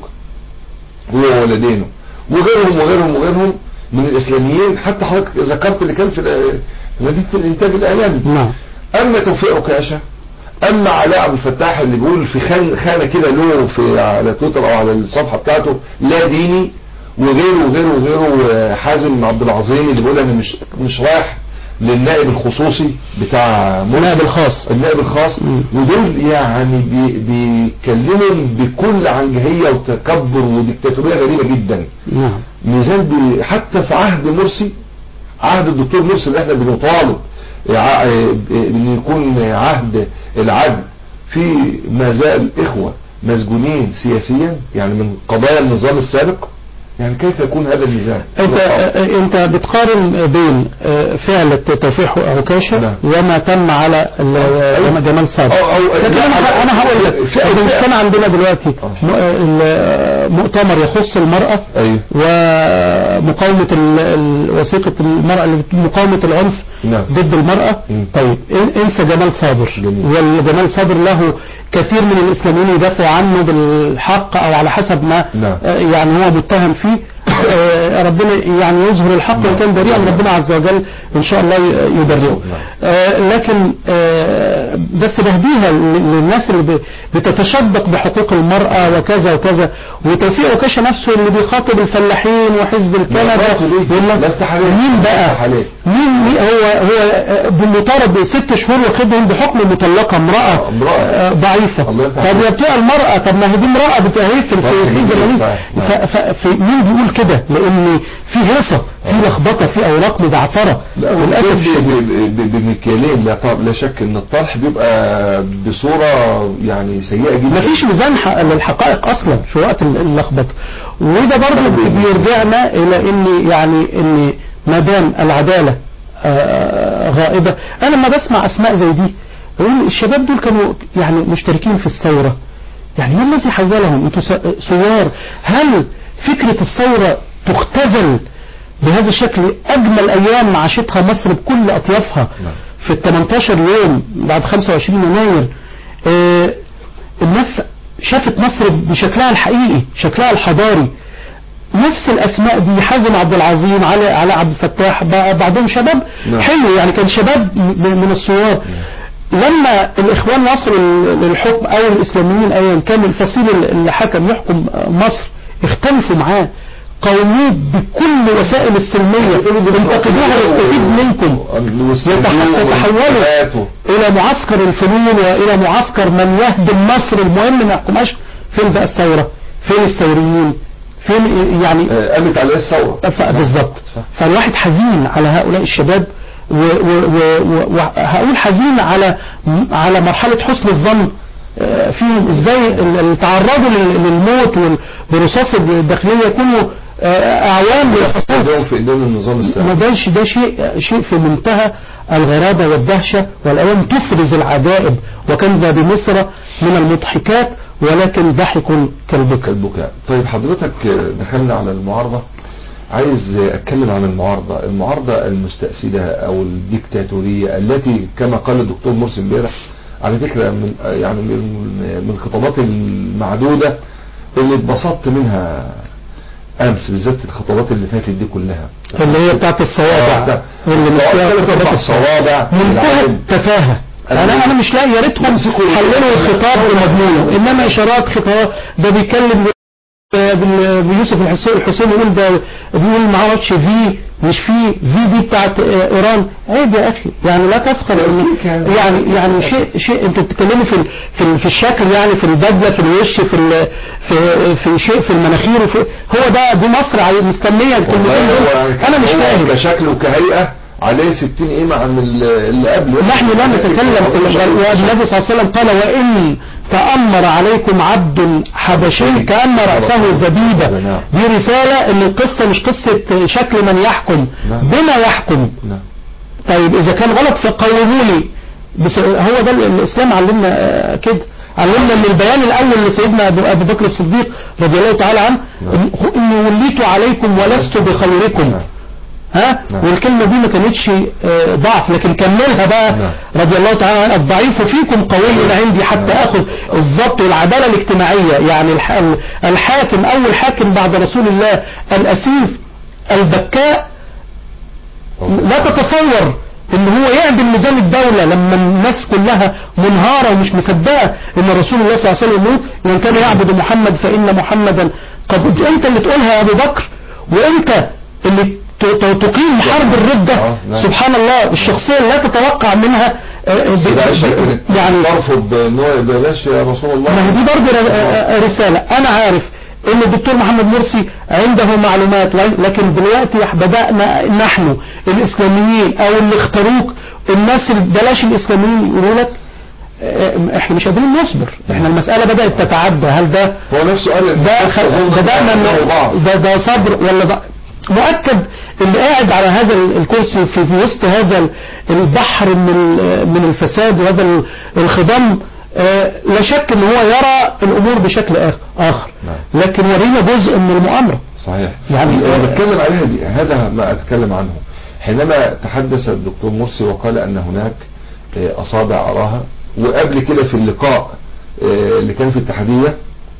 هو ولدينه وغيرهم وغيرهم وغيرهم من الاسلاميين حتى حضرتك ذكرت اللي كان في ال- في مدينه الانتاج الاعلامي نعم اما توفيق عكاشة اما علاء عبد الفتاح اللي بيقول في خان خانه كده له في على تويتر او على الصفحه بتاعته لا ديني وغيره وغيره وغيره آه، حازم عبد العظيم اللي بيقول انا مش مش رايح للنائب الخصوصي بتاع مرسي النائب الخاص. النائب الخاص مم. ودول يعني بي- بيتكلموا بكل عنجهيه وتكبر وديكتاتوريه غريبه جدا نعم ميزان بي حتى في عهد مرسي عهد الدكتور مرسي اللي احنا بنطالب ع- ان يكون عهد العدل في ما زال اخوة مسجونين سياسيا يعني من قضايا النظام السابق يعني كيف يكون هذا الميزان انت انت بتقارن بين آه، فعل توفيق عكاشة نعم. وما تم على ال- أيوة. جمال صادق أو- أو- لكن لا، انا انا هقول لك فئة- إحنا مش فئة. كان عندنا دلوقتي آه. م- ال- مؤتمر يخص المرأة ايوه ومقاومة ال- ال- وثيقة المرأة اللي بت- مقاومة العنف نعم. ضد المرأة مم. طيب ان- انسى جمال صابر جميل. والجمال صابر له كثير من الاسلاميين يدافعوا عنه بالحق او على حسب ما نعم. آه، يعني هو متهم فيه آه، ربنا يعني يظهر الحق نعم. وان كان بريئا ربنا عز وجل ان شاء الله ي- يبرئه نعم. آه، لكن آه، بس بهديها ل- للناس اللي ب- بتتشدق بحقوق المرأة وكذا وكذا وتوفيق وكاشة نفسه اللي بيخاطب الفلاحين وحزب الكنبة خاطب إيه؟ والناس- لا افتح عليك. مين لا بقى افتح عليك. مين مين هو هو آه، بمطالب ست شهور واخدهم بحكم مطلقة امرأة امرأة. آه، ضعيفة الله يفتح طب عليك. يا بتوع المرأة طب ما هي دي امرأة بتهيف في صحيح. في زمانين صحيح. نعم. ف- ف- في مين بيقول كده لان في هيصة في لخبطة في اوراق مدعفرة لا للاسف وللاسف الشديد. بمكيالين لا طب- لا شك ان الطرح بيبقى بصوره يعني سيئه جدا مفيش ميزان ح- للحقائق اصلا في وقت ال- اللخبطه وده برضه بيرجعنا الى ان يعني ان ما دام العداله آه، غائبة أنا لما بسمع أسماء زي دي بقول الشباب دول كانوا يعني مشتركين في الثورة يعني ما الذي حولهم انتوا س- ثوار هل فكرة الثورة تختزل بهذا الشكل أجمل أيام عاشتها مصر بكل أطيافها نعم. في ال 18 يوم بعد 25 يناير آه، الناس شافت مصر بشكلها الحقيقي شكلها الحضاري نفس الاسماء دي حازم عبد العظيم علي علي عبد الفتاح ب- بعضهم شباب نعم. حلو يعني كان شباب م- من الثوار لما الاخوان وصلوا لل- للحكم او الاسلاميين ايا كان الفصيل اللي حكم يحكم مصر اختلفوا معاه قاوموه بكل وسائل السلميه انتقدوها واستفيد منكم يتحولوا الى معسكر الفنون والى معسكر من يهدم مصر المهم ما يحكمهاش فين بقى الثوره فين الثوريين فين يعني قامت عليه الثورة ف- بالظبط صح. فالواحد حزين على هؤلاء الشباب و- و- و- و- وهقول حزين على على مرحلة حسن الظن آه، فيهم ازاي ال- اللي تعرضوا لل- للموت وال- برصاص الداخلية يكونوا آه، اعوان ايديهم للحصول في ايدين النظام ما السابق ده شيء ده شيء شيء في منتهى الغرابة والدهشة والأوان تفرز العجائب وكان ذا بمصر من المضحكات ولكن ضحك كالبكاء البكاء طيب حضرتك دخلنا على المعارضة عايز اتكلم عن المعارضة المعارضة المستأسدة او الديكتاتورية التي كما قال الدكتور مرسي امبارح على فكرة من يعني من من الخطابات المعدودة اللي اتبسطت منها امس بالذات الخطابات اللي فاتت دي كلها اللي هي بتاعت الصوابع اللي الصوابع مستوى ثلاث اربع صوابع منتهى التفاهة انا انا مش لاقي يا ريتهم حللوا الخطاب بمضمونه انما اشارات خطاب ده بيتكلم بال- بيوسف الحسين الحسين يقول ده بيقول ما اعرفش في مش في في دي بتاعت آه، ايران عيب يا اخي يعني لا تسخر إن- يعني يعني شيء شيء انتوا بتتكلموا في ال- في ال- في الشكل يعني في البدله في الوش في ال- في في شيء في المناخير وفي هو ده دي مصر عايز- مستنيه الكلمتين دول انا مش فاهم كشكل وكهيئة عليه 60 قيمة عن ال- اللي قبله نحن لا نتكلم في الغ- والنبي صلى الله عليه وسلم قال وإن تأمر عليكم عبد حبشي كأن رأسه زبيبة دي رسالة ان القصة مش قصة شكل من يحكم نعم. بما يحكم نعم. طيب إذا كان غلط فقوموا لي بس هو ده ال- الإسلام علمنا آه، كده علمنا ان البيان الاول لسيدنا ابو أبو بكر الصديق رضي الله تعالى عنه نعم. إن- اني وليت عليكم ولست بخيركم نعم. ها نعم. والكلمة دي ما كانتش آه، ضعف لكن كملها بقى نعم. رضي الله تعالى عنه الضعيف فيكم قوي عندي حتى اخذ الضبط والعدالة الاجتماعية يعني الح- الحاكم اول حاكم بعد رسول الله الاسيف البكاء لا تتصور ان هو يعدل ميزان الدولة لما الناس كلها منهارة ومش مصدقة ان رسول الله صلى الله عليه وسلم يموت وان كان يعبد محمد فان محمدا قد انت اللي تقولها يا ابو بكر وانت اللي ت- ت- تقيم حرب الردة آه، نعم. سبحان الله الشخصية لا تتوقع منها آه، آه، ب- بلاش ب- يعني ترفض ان هو بلاش يا رسول الله ما هي دي برضه ر- آه، رسالة أنا عارف إن الدكتور محمد مرسي عنده معلومات لكن دلوقتي بدأنا نحن الإسلاميين أو اللي اختاروك الناس اللي بلاش الإسلاميين يقولوا لك آه، احنا مش قادرين نصبر احنا المسألة بدأت تتعدى هل ده هو نفسه قال إن ده الناس خ- تظن بدأنا أنهم إنه بعض. ده ده صبر ولا ده مؤكد اللي قاعد على هذا الكرسي في في وسط هذا ال- البحر من ال- من الفساد وهذا ال- الخضم آه، لا شك ان هو يرى الامور بشكل آخ- اخر نعم. لكن ورينا جزء من المؤامرة صحيح يعني- انا بتكلم عليها دي هذا ما اتكلم عنه حينما تحدث الدكتور مرسي وقال ان هناك آه، اصابع اراها وقبل كده في اللقاء آه، اللي كان في الاتحادية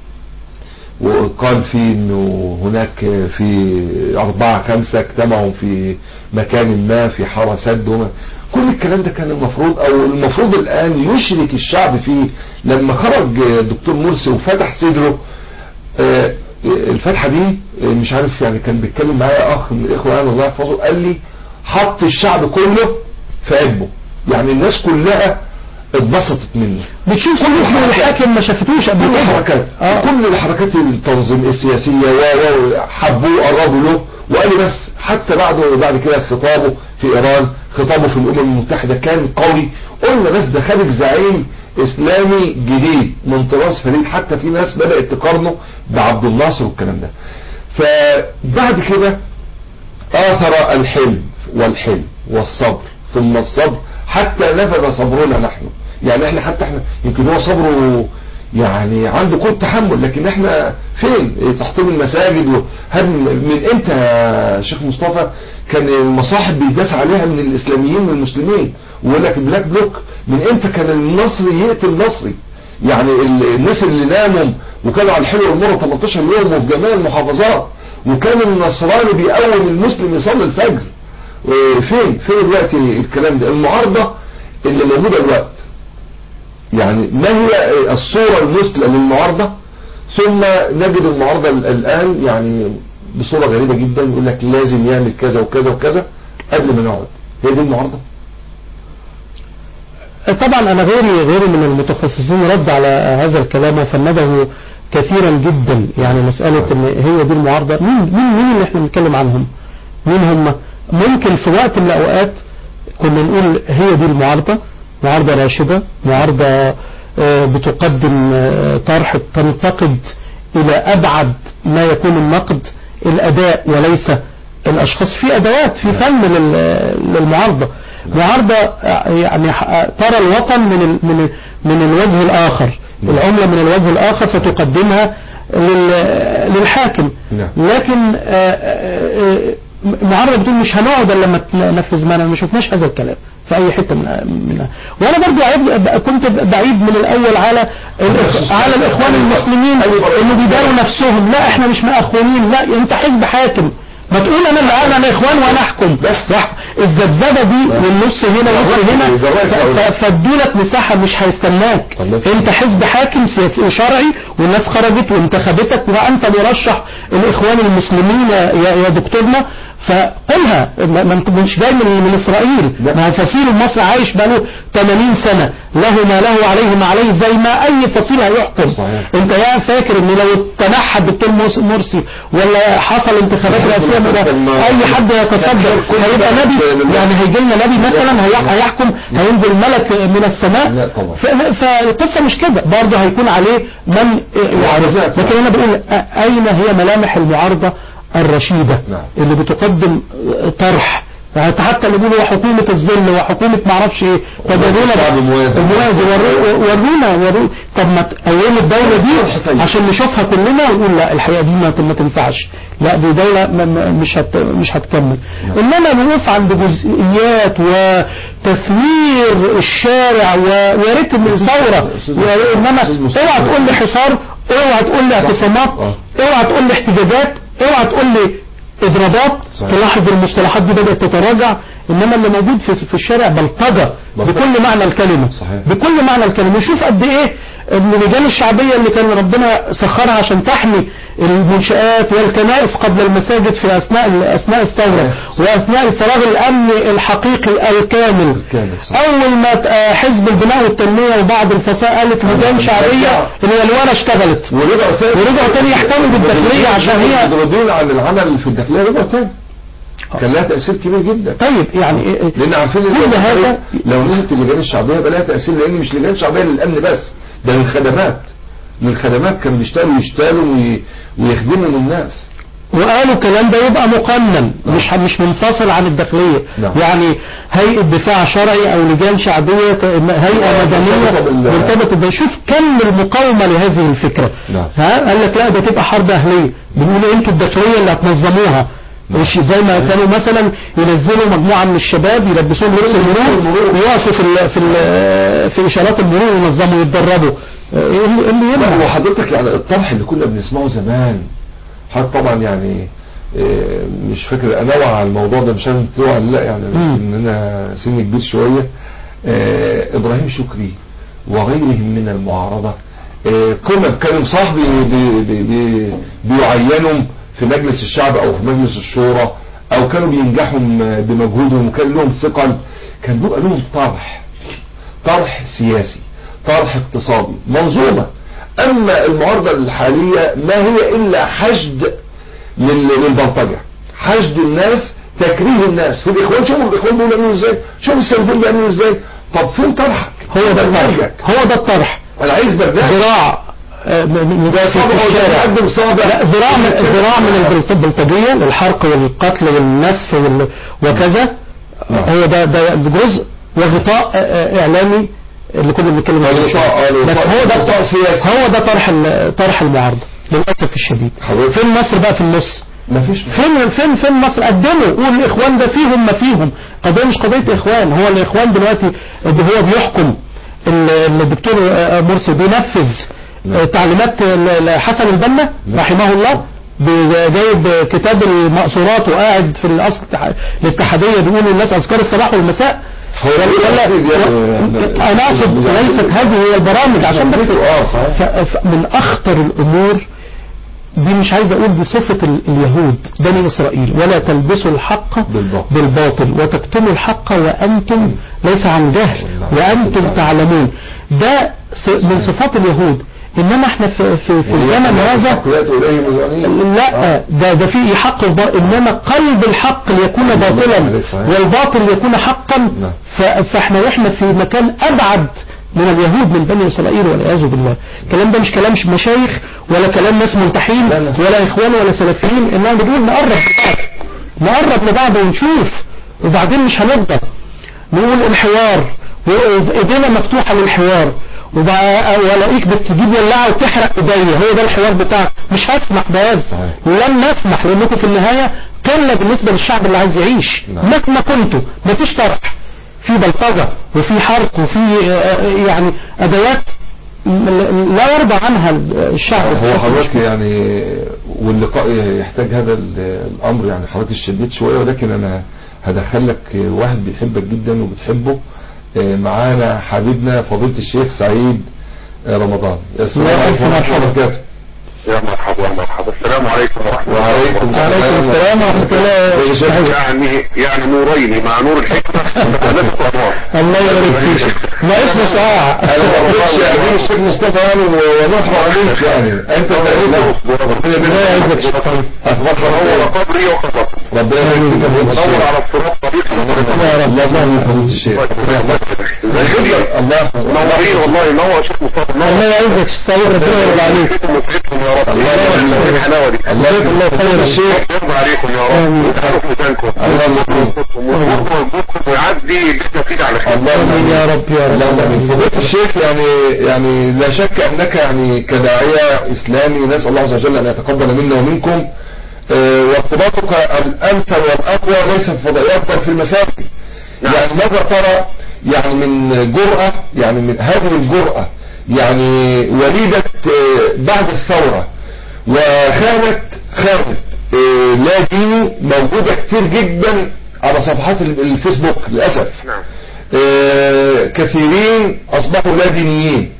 وقال فيه انه هناك آه، في اربعة خمسة اجتمعوا في مكان ما في حارة سد وما كل الكلام ده كان المفروض او المفروض الان يشرك الشعب فيه لما خرج آه، الدكتور مرسي وفتح صدره آه، الفتحة دي آه، مش عارف يعني كان بيتكلم معايا اخ من الاخوة انا الله يحفظه قال لي حط الشعب كله في قلبه يعني الناس كلها اتبسطت منه بتشوف كل الحاكم ما شافتوش قبل كل كده الحركات آه. كل الحركات التنظيم السياسية و و حبوه قربوا له وقال لي بس حتى بعد بعد كده خطابه في ايران خطابه في الامم المتحدة كان قوي قلنا بس ده خارج زعيم اسلامي جديد من طراز فريد حتى في ناس بدأت تقارنه بعبد الناصر والكلام ده فبعد كده آثر الحلم والحلم والصبر ثم الصبر حتى نفذ صبرنا نحن يعني احنا حتى احنا يمكن هو صبره يعني عنده كل تحمل لكن احنا فين إيه تحطيم المساجد وهل من امتى يا شيخ مصطفى كان المصاحب بيداس عليها من الاسلاميين والمسلمين ويقول لك البلاك بلوك من امتى كان المصري يقتل المصري يعني ال- الناس اللي ناموا وكانوا على الحلو والمرة 18 يوم وفي جميع المحافظات وكان النصراني بيقوم المسلم يصلي الفجر إيه فين فين دلوقتي الكلام ده المعارضة اللي موجودة الوقت يعني ما هي الصورة المثلى للمعارضة ثم نجد المعارضة ال- الآن يعني بصورة غريبة جدا يقول لك لازم يعمل كذا وكذا وكذا قبل ما نقعد هي دي المعارضة طبعا انا غيري غيري من المتخصصين رد على هذا الكلام وفنده كثيرا جدا يعني مسألة ان هي دي المعارضة مين مين مين اللي احنا بنتكلم عنهم مين هم ممكن في وقت من الاوقات كنا نقول هي دي المعارضة معارضة راشدة معارضة آه، بتقدم آه، طرح تنتقد الى ابعد ما يكون النقد الاداء وليس الاشخاص في ادوات في فن لل- للمعارضة معارضة آه، يعني ح- ترى الوطن من ال- من ال- من الوجه الاخر العملة من الوجه الاخر فتقدمها لل- للحاكم نعم. لكن آه، آه، آه، معارضة بتقول مش هنقعد الا لما ننفذ ما ما شفناش هذا الكلام في اي حته من منها وانا برضو عيب كنت بعيد من الاول على الإخ- على الاخوان المسلمين اللي بيداروا نفسهم لا احنا مش مأخونين لا انت حزب حاكم ما تقول انا اللي انا انا اخوان وانا احكم بس. صح الذبذبه دي والنص هنا ونص هنا جرايد ف- أوي. ف- فادولك مساحه مش هيستناك الله يخليك. انت حزب حاكم سياسي شرعي والناس خرجت وانتخبتك وانت مرشح الاخوان المسلمين يا, يا دكتورنا فقلها ما ما انت مش جاي من, من اسرائيل لا. ما هو فصيل مصر عايش بقاله 80 سنه له ما له عليه ما عليه زي ما اي فصيل هيحكم صحيح. انت يا فاكر ان لو تنحى الدكتور موس- مرسي ولا حصل انتخابات رئاسيه مرة اي حد يتصدر هيبقى نبي يعني هيجي لنا نبي مثلا هي- هيحكم هينزل ملك من السماء لا طبعا. ف- فالقصه مش كده برضه هيكون عليه من معارضات. لكن انا بقول أ- اين هي ملامح المعارضه الرشيده نعم. اللي بتقدم طرح يعني حتى اللي بيقولوا حكومة الظل وحكومة معرفش ايه فجابونا الشعب موازي. الموازي ورو- ورونا ورو طب ما تقوموا الدولة طرح دي طيب. عشان نشوفها كلنا ونقول لا الحقيقة دي ما ما تنفعش لا دي دولة ما- ما- مش هت مش هتكمل انما الوقوف عند جزئيات وتثوير الشارع و- ورتم الثورة أستاذ- و- انما أستاذ مصطفى. اوعى تقول لي حصار اوعى تقول لي اعتصامات آه. اوعى تقول لي احتجاجات اوعى تقول لي اضرابات صحيح. تلاحظ المصطلحات دي بدأت تتراجع انما اللي موجود في, في الشارع بلطجة بلطجة. بكل معنى الكلمة صحيح. بكل معنى الكلمة وشوف قد ايه ان اللجان الشعبية اللي كان ربنا سخرها عشان تحمي المنشآت والكنائس قبل المساجد في اثناء اثناء الثورة واثناء الفراغ الامني الحقيقي الكامل الكامل، صح. اول ما ت- آه، حزب البناء والتنمية وبعض الفصائل قالت لجان شعبية الولوانة اشتغلت ورجعوا تاني ورجعوا تاني يحتموا بالداخلية عشان هي مترددين عن العمل في الداخلية رجعوا تاني كان لها تأثير كبير جدا طيب يعني إيه- إيه- لان عارفين ان كل هذا لو نزلت اللجان الشعبيه بقى لها تاثير لان مش لجان شعبيه للامن بس ده للخدمات للخدمات كانوا بيشتغلوا يشتغلوا وي- ويخدموا الناس وقالوا الكلام ده يبقى مقنن مش مش منفصل عن الداخلية نعم. يعني هيئة دفاع شرعي او لجان شعبية ت- هيئة مدنية مرتبطة بال- مرتبطة بال- شوف كم المقاومة لهذه الفكرة نعم. ها قال لك لا ده تبقى حرب اهلية بنقول انتوا الداخلية اللي هتنظموها مش زي ما كانوا مثلا ينزلوا مجموعة من الشباب يلبسوهم لبس المرور ويقفوا في ال في ال في اشارات المرور وينظموا ويتدربوا ايه اللي إيه اللي لا يمنع وحضرتك يعني الطرح اللي كنا بنسمعه زمان حضرتك طبعا يعني آه، مش فاكر انوع على الموضوع ده مش عارف انت توعى ولا لا يعني مم. ان انا سني كبير شويه آه، ابراهيم شكري وغيرهم من المعارضه آه، كنا كانوا صاحبي بي بي بي بيعينوا في مجلس الشعب او في مجلس الشورى او كانوا بينجحوا بمجهودهم وكان لهم ثقل كان بيبقى لهم طرح طرح سياسي طرح اقتصادي منظومة اما المعارضة الحالية ما هي الا حشد لل- للبلطجة حشد الناس تكريه الناس في الاخوان شوفوا الاخوان دول بيعملوا ازاي شوفوا السلفيين بيعملوا ازاي طب فين طرحك هو ده الطرح برنامجك هو ده الطرح انا عايز برنامج ذراع آه، م- م- في صابع الشارع ويقدم صابع. لا ذراع من ذراع من البلط- البلطجية الحرق والقتل والنسف وال- وكذا نعم. هو ده ده جزء وغطاء آه، آه، إعلامي اللي كنا بنتكلم عنه وغطاء- آه، بس غطاء- هو ده غطاء سياسي. هو ده طرح ال- طرح المعارضة للأسف الشديد حضرتك- فين مصر بقى في النص مفيش فين فين فين مصر قدموا قول الاخوان ده فيهم ما فيهم قضيه مش قضيه اخوان هو الاخوان دلوقتي اللي هو بيحكم ال- الدكتور آه، مرسي بينفذ آه، تعليمات ال- ال- حسن البنا رحمه الله بي- جايب كتاب المأثورات وقاعد في الأصل الاتحادية بيقول للناس أذكار الصباح والمساء هو ده ولا الأكيد يعني- أنا أقصد ليست هذه هي البرامج عشان بس اه صحيح ف- ف- من أخطر الأمور دي مش عايز اقول دي صفة ال- اليهود بني اسرائيل ولا تلبسوا الحق بالباطل. بالباطل وتكتموا الحق وانتم ليس عن جهل وانتم تعلمون ده ص- من صفات اليهود انما احنا في في, في الزمن هذا حقيات إليه مليونين لا ده ده في حق وباطل انما قلب الحق ليكون باطلا عليك صحيح. والباطل يكون حقا نعم. ف- فاحنا واحنا في مكان ابعد من اليهود من بني اسرائيل والعياذ بالله الكلام ده مش كلام مشايخ ولا كلام ناس ملتحين لا، لا. ولا اخوان ولا سلفيين انما بنقول نقرب لبعض نقرب لبعض ونشوف وبعدين مش هنفضل نقول الحوار وايدينا مفتوحة للحوار وبقى- والاقيك بتجيب ولاعة وتحرق ايديا هو ده الحوار بتاعك مش هسمح بهذا صحيح. ولن نسمح لانكم في النهاية قلة بالنسبة للشعب اللي عايز يعيش نعم. مهما كنتوا مفيش طرح في بلطجة وفي حرق وفي آه، يعني ادوات م- لا يرضى عنها الشعب هو حضرتك يعني واللقاء يحتاج هذا ال- الامر يعني حضرتك شديت شويه ولكن انا هدخلك واحد بيحبك جدا وبتحبه معانا حبيبنا فضيله الشيخ سعيد رمضان السلام يا عليكم ألف ورحمه الله مرحبا. وبركاته يا مرحبا يا مرحبا السلام عليكم ورحمة الله وعليكم وعليكم السلام ورحمة الله يا شيخ. يعني يعني نورين مع نور الحكمة ثلاثة أنوار الله يبارك فيك ما اسمه شعاع انا ما رضيتش اجيب الشيخ مصطفى يعني ونحرق عليك يعني انت تقريبا الله يعزك يا شيخ سعيد اخبار نور خير قبري وقبرك ربنا يبارك فيك يا فضيلة ونور الشيخ على الصراط طريق يا رب. الله يبارك فضيلة الشيخ الله يحفظك. منورين والله نور يا شيخ مصطفى الله نور يعزك يا شيخ سعيد ربنا يرضى عليك فيكم وفيكم يا رب الله الله يبارك يبارك فيك. الحلاوة دي الله يبارك الله فضيلة خير. الشيخ يرضى عليكم يا رب آمين. ويتعرف ميزانكم الله يبارك فيك. ويرضى ويرضى ويعدي اللي فيه على خير آمين يا رب يا رب اللهم امين فضيلة الشيخ يعني يعني لا شك انك يعني كداعية اسلامي نسال الله عز وجل ان يتقبل منا ومنكم آه، وارتباطك الامثل والاقوى ليس في فضائيات بل في المساجد نعم. يعني ماذا ترى يعني من جرأة يعني من هذه الجرأة يعني وليدة آه، بعد الثورة وخانت خانت آه، لا ديني موجودة كتير جدا على صفحات ال- الفيسبوك للأسف نعم آه، كثيرين أصبحوا لا دينيين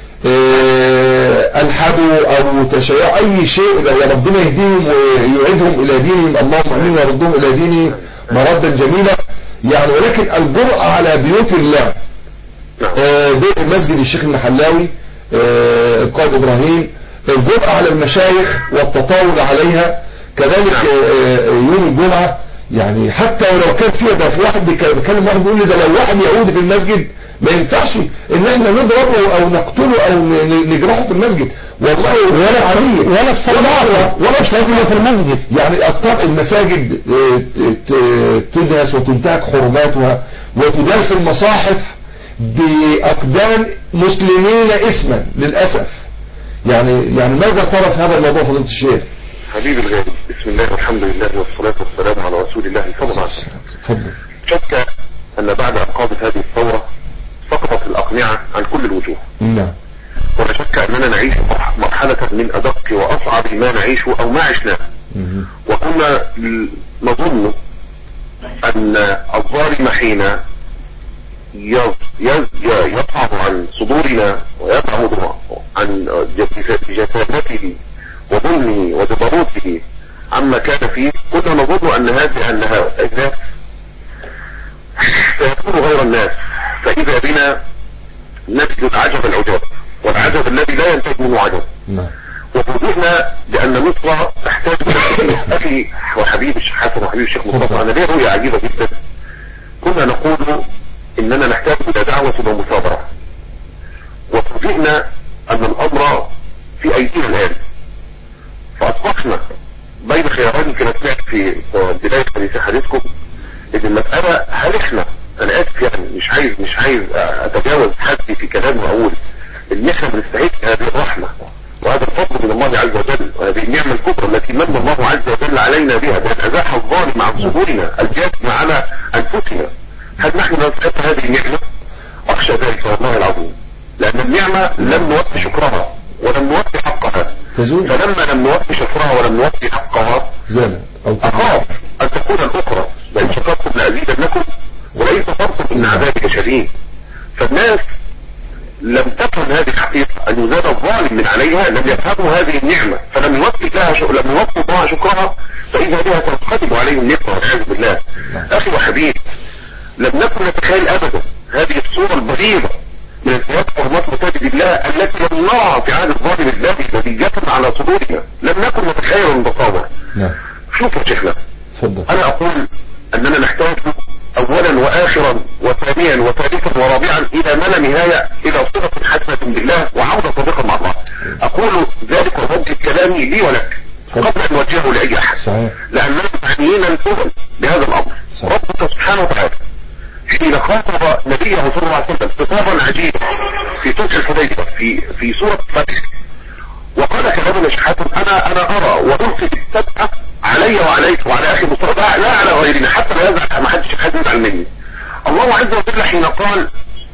آه، ألحدوا أو تشيعوا أي شيء يا ربنا يهديهم ويعيدهم إلى دينهم اللهم أمين ويردهم إلى دينه مردا جميلا يعني ولكن الجرأة على بيوت الله نعم آه، بيت المسجد الشيخ المحلاوي آه، القائد إبراهيم الجرأة على المشايخ والتطاول عليها كذلك نعم. آه، آه، يوم الجمعة يعني حتى ولو كان فيها ده في واحد بيك- بيكلم واحد بيقول لي ده لو واحد يهودي في المسجد ما ينفعش ان احنا نضربه او نقتله او ن- ن- نجرحه في المسجد والله ولا عليه ولا في صلاة ولا مش لازم يبقى في المسجد يعني أبطال المساجد آه، ت- ت- تدهس وتنتهك حرماتها وتداس المصاحف بأقدام مسلمين اسما للأسف يعني يعني ماذا ترى في هذا الموضوع فضيلة الشيخ؟ حبيبي الغالي بسم الله والحمد لله والصلاة والسلام على رسول الله صلى الله عليه وسلم تفضل شك أن بعد إقامة هذه الثورة سقطت الأقنعة عن كل الوجوه نعم ولا شك أننا نعيش مرح- مرحلة من أدق وأصعب ما نعيشه أو ما عشناه مهم. وكنا ل- نظن أن الظالم حين يز- يز- يصعد عن صدورنا ويبعد عن جس- جسامته وظلمه وجبروته عما كان فيه كنا نظن أن هذه أن الناس سيكون غير الناس فإذا بنا نجد العجب العجاب والعجب الذي لا ينتج منه عجب نعم وفوجئنا بأن مصر تحتاج إلى التغيير. أخي وحبيبي الشيخ حسن وحبيبي الشيخ مصطفى أنا ليه رؤية عجيبة جدا كنا نقول إننا نحتاج إلى دعوة ومثابرة وفوجئنا أن الأمر يمكن أنا سمعت في بداية حديث حديثكم ان المسألة هل احنا انا اسف يعني مش عايز مش عايز اتجاوز حدي في كلامي واقول ان احنا بنستحق هذه الرحمة وهذا الفضل من الله عز وجل وهذه النعمة الكبرى التي من الله عز وجل علينا بها بأن أزاح الظالم عن صدورنا الجاثم على أنفسنا هل نحن نستحق هذه النعمة؟ أخشى ذلك والله العظيم لأن النعمة لم نوفي شكرها ولم نوفي حقها تزول فلما لم نوفي شكرها ولم نوفي حقها زالت او تزول. أخاف أن تكون الأخرى لئن شكرتم لأزيدنكم ولئن كفرتم إن عذابي شديد فالناس لم تكن هذه الحقيقة أن يزاد الظالم من عليها لم يفهموا هذه النعمة فلم يوفي لها شك... لم يوفي الله شكرها فإذا بها تنقلب عليهم النعمة والعياذ بالله أخي وحبيب لم نكن نتخيل أبدا هذه الصورة البغيضة من انتهاك حرمات مساجد الله التي لم نرها في عهد الظالم الله الذي جثم على صدورنا لم نكن نتخيل ونتصور نعم شوفوا يا شيخنا تفضل انا اقول اننا نحتاج اولا واخرا وثانيا وثالثا ورابعا الى ما لا نهاية الى صلة حسنة بالله وعودة صديقة مع الله اقول ذلك ووجه كلامي لي ولك قبل ان اوجهه لاي احد صحيح لاننا معنيين الفهم بهذا الامر صحيح. ربك سبحانه وتعالى حين خاطب نبيه صلى الله عليه وسلم خطابا عجيبا في صلح الحديبيه في في سوره فتح وقال كلام شحاته انا انا ارى وارسل السبعه علي وعليك وعلى اخي مصطفى لا على غيرنا حتى لا يزعل ما حدش حد يزعل مني الله عز وجل حين قال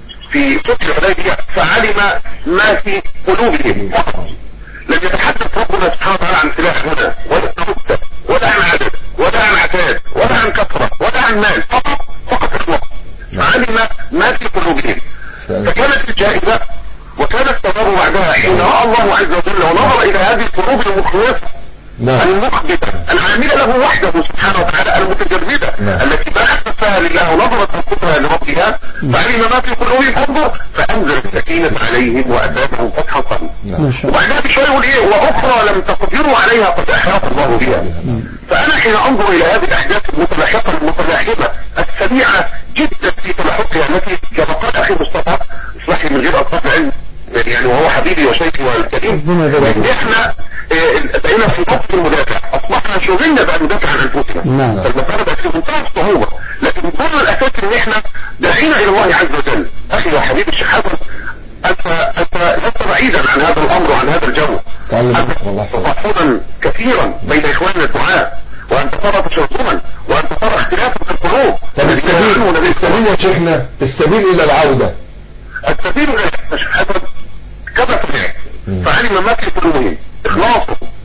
في صلح الحديبيه فعلم ما في قلوبهم فقط لم يتحدث ربنا سبحانه وتعالى عن سلاح هنا ولا عن مدة ولا عن عدد ولا عن عتاد ولا عن كثرة ولا عن مال فقط فقط اخلاص علم ما في قلوبهم فكانت الجائزة وكان الثمار بعدها حين رأى الله عز وجل ونظر إلى هذه القلوب المخلصة نعم المخبتة العاملة له وحده سبحانه وتعالى المتجردة نعم. التي باعت نفسها لله ونظرت أنفسها لربها فعلم ما في قلوبهم انظر فأنزل السكينة عليهم وأتاهم فتحا قريبا نعم ما شاء الله وبعدها بشوية يقول ايه واخرى لم تقدروا عليها قد احاط الله بها فانا حين انظر الى هذه الاحداث المتلاحقة المتلاحمة السريعة جدا في تلاحقها التي كما قال اخي مصطفى اسمح لي من غير القاب العلم يعني وهو حبيبي وشيخي والكريم ربنا يبارك فيك. احنا آه، بقينا في موقف المدافع اصبحنا شغلنا بقى ندافع عن انفسنا نعم. فالمسألة بقت في منتهى الصعوبة لكن كل الاساس ان احنا داعين الى الله عز وجل اخي وحبيبي الشيخ حسن انت انت لست بعيدا عن هذا الامر وعن هذا الجو تعلم انت والله يحفظك. تفاحضا كثيرا بين اخواننا الدعاء وانت ترى تشرذما وانت ترى اختلافا في القلوب طب السبيل السبيل يا شيخنا السبيل الى العودة السبيل الى الشيخ حسن كما سمعت مم. فعلم ما في قلوبهم اخلاص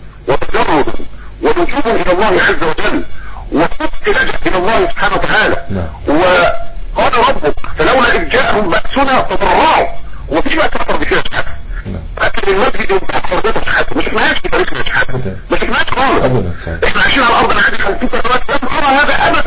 وتجرد ولجوء الى الله عز وجل وصدق لجأ الى الله سبحانه وتعالى نعم. وقال ربك فلولا اذ جاءهم بأسنا تضرعوا وفي بقى اكثر بكده يا شيخ حسن نعم لكن المسجد يبقى حريته يا شيخ حسن ما شفناهاش في تاريخنا يا شيخ حسن أبدا. ما شفناهاش خالص أبدا صحيح. احنا عايشين على الارض العادي 50 سنوات لم ارى هذا ابدا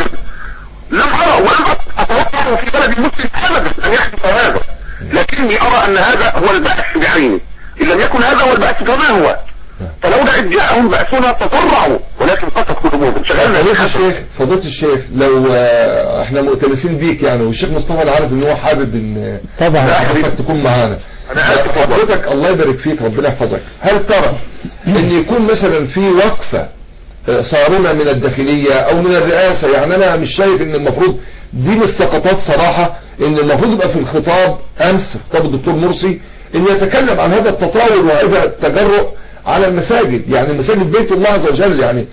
لم ارى ولم اتوقع في بلد مسلم ابدا ان يحدث هذا لكني ارى ان هذا هو البأس بعينه ان لم يكن هذا هو البأس فما هو فلولا اذ جاءهم بأسنا تضرعوا ولكن قصت قلوبهم شغلنا فضيلة الشيخ فضيلة الشيخ لو آه، احنا مؤتلسين بيك يعني والشيخ مصطفى انا عارف ان هو حابب ان طبعا حضرتك تكون معانا أنا آسف والله. حضرتك الله يبارك فيك ربنا يحفظك هل ترى ان يكون مثلا في وقفة آه، صارمة من الداخلية او من الرئاسة يعني انا مش شايف ان المفروض دي من السقطات صراحة ان المفروض يبقى في الخطاب امس خطاب الدكتور مرسي ان يتكلم عن هذا التطاول وهذا التجرؤ على المساجد يعني المساجد بيت الله عز وجل يعني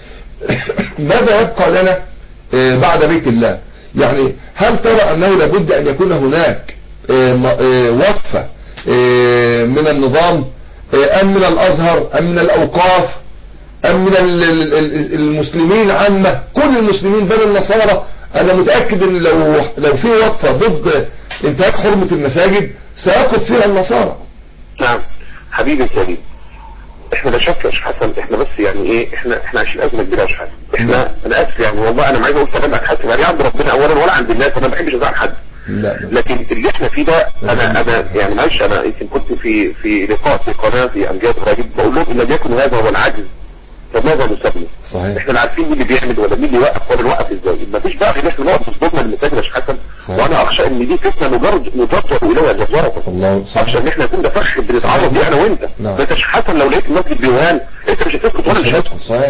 ماذا يبقى لنا آه، بعد بيت الله يعني هل ترى انه لابد ان يكون هناك آه، م- آه، وقفة آه، من النظام آه، ام من الازهر ام من الاوقاف ام من ال- ال- ال- المسلمين عامة كل المسلمين بل النصارى انا متأكد ان لو لو في وقفة ضد انتهاك حرمة المساجد سيقف فيها النصارى نعم حبيبي الكريم احنا لا شك يا شيخ حسن احنا بس يعني ايه احنا احنا عايشين ازمه كبيره يا شيخ حسن احنا انا اسف يعني والله انا ما عايز اقول كلام اتحسب عليه عند ربنا اولا ولا عند الناس انا ما بحبش ازعل حد لا لا. لكن اللي احنا فيه ده انا انا يعني معلش انا يمكن كنت في في لقاء في قناه في امجاد قريب بقول لهم ان لم يكن هذا هو العجز فماذا نسمي؟ صحيح احنا لا عارفين مين اللي بيعمل ولا مين اللي يوقف ولا نوقف ازاي ما فيش بقى غير احنا نقف بصدورنا للمساجد يا شيخ حسن صحيح. وانا اخشى ان دي فتنه نجرد نجرد اليها جزاره الله اخشى صحيح ان احنا نكون ده فخ بنتعرض ليه انا وانت نعم. ما انتش حسن لو لقيت المسجد بيوهان انت مش هتسكت ولا مش هتسكت صحيح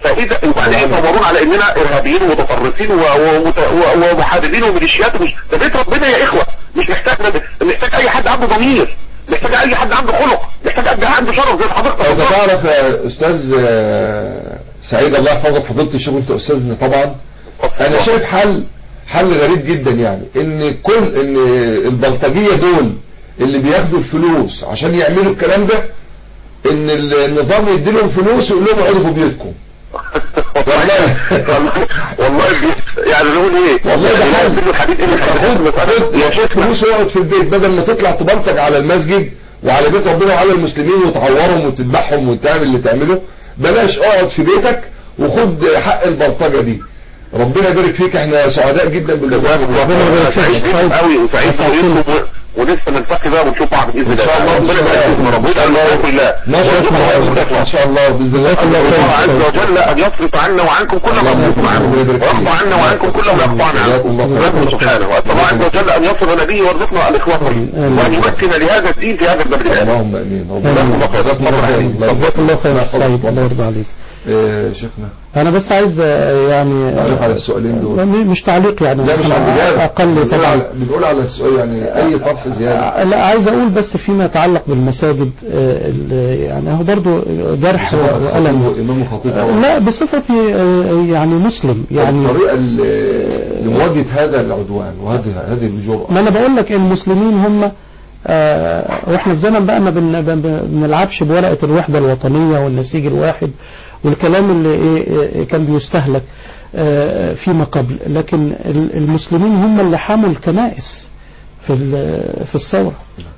فاذا وبعدين يدورون على اننا ارهابيين ومتطرفين و- و- ومت- و- ومحاربين وميليشيات ومش ده بيت ربنا يا اخوه مش محتاج محتاج اي حد عنده ضمير محتاج اي حد عنده خلق محتاج حد عنده شرف زي حضرتك انت تعرف يا استاذ آه، سعيد الله يحفظك فضيله الشيخ انت استاذنا طبعا انا شايف حل حل غريب جدا يعني ان كل ان البلطجيه دول اللي بياخدوا الفلوس عشان يعملوا الكلام ده ان النظام يدي لهم فلوس ويقول لهم اقعدوا في بيوتكم والله والله والله بي- يعني نقول ايه والله ده يعني حل. نقول الحديث ايه الحديث خد يا شيخ فلوس واقعد في البيت بدل ما تطلع تبلطج على المسجد وعلى بيت ربنا وعلى المسلمين وتعورهم وتذبحهم وتعمل اللي تعمله بلاش اقعد في بيتك وخد حق البلطجه دي ربنا يبارك فيك احنا سعداء جدا باللي ربنا يبارك فيك سعيد. سعيد قوي وسعيد أسعد بوجودكم و- ولسه نلتقي بقى ونشوف بعض باذن ان شاء الله الله ربنا يبارك فيكم يا رب ويسال الله بالله ما شاء الله ان شاء الله باذن الله الله عز وجل ان يصرف عنا وعنكم كل ما يصرف عنه ويقطع عنا وعنكم كل ما يقطعنا عنه ربنا سبحانه واسال الله عز وجل ان يصرف نبيه ويرزقنا الاخوه وان يمكن لهذا الدين في هذا البلد اللهم امين ربنا آمين. جزاكم الله خير جزاك الله خير يا سعيد الله يرضى عليك آه، شيخنا انا بس عايز آه، يعني تعليق على السؤالين دول يعني مش تعليق يعني لا مش أنا على الإجابة اقل بنقول طبعا على- بنقول على السؤال يعني اي طرح زياده لا عايز اقول بس فيما يتعلق بالمساجد آه، ال- يعني هو برضو جرح والم امام خطيب طبعا. لا بصفتي آه، يعني مسلم يعني الطريقه ال- لمواجهه هذا العدوان وهذه هذه الجرأه ما انا بقول لك المسلمين هم آه، واحنا في زمن بقى ما بن- بن- بنلعبش بورقه الوحده الوطنيه والنسيج الواحد والكلام اللي إيه إيه كان بيستهلك آه، فيما قبل لكن ال- المسلمين هم اللي حموا الكنائس في ال- في الثوره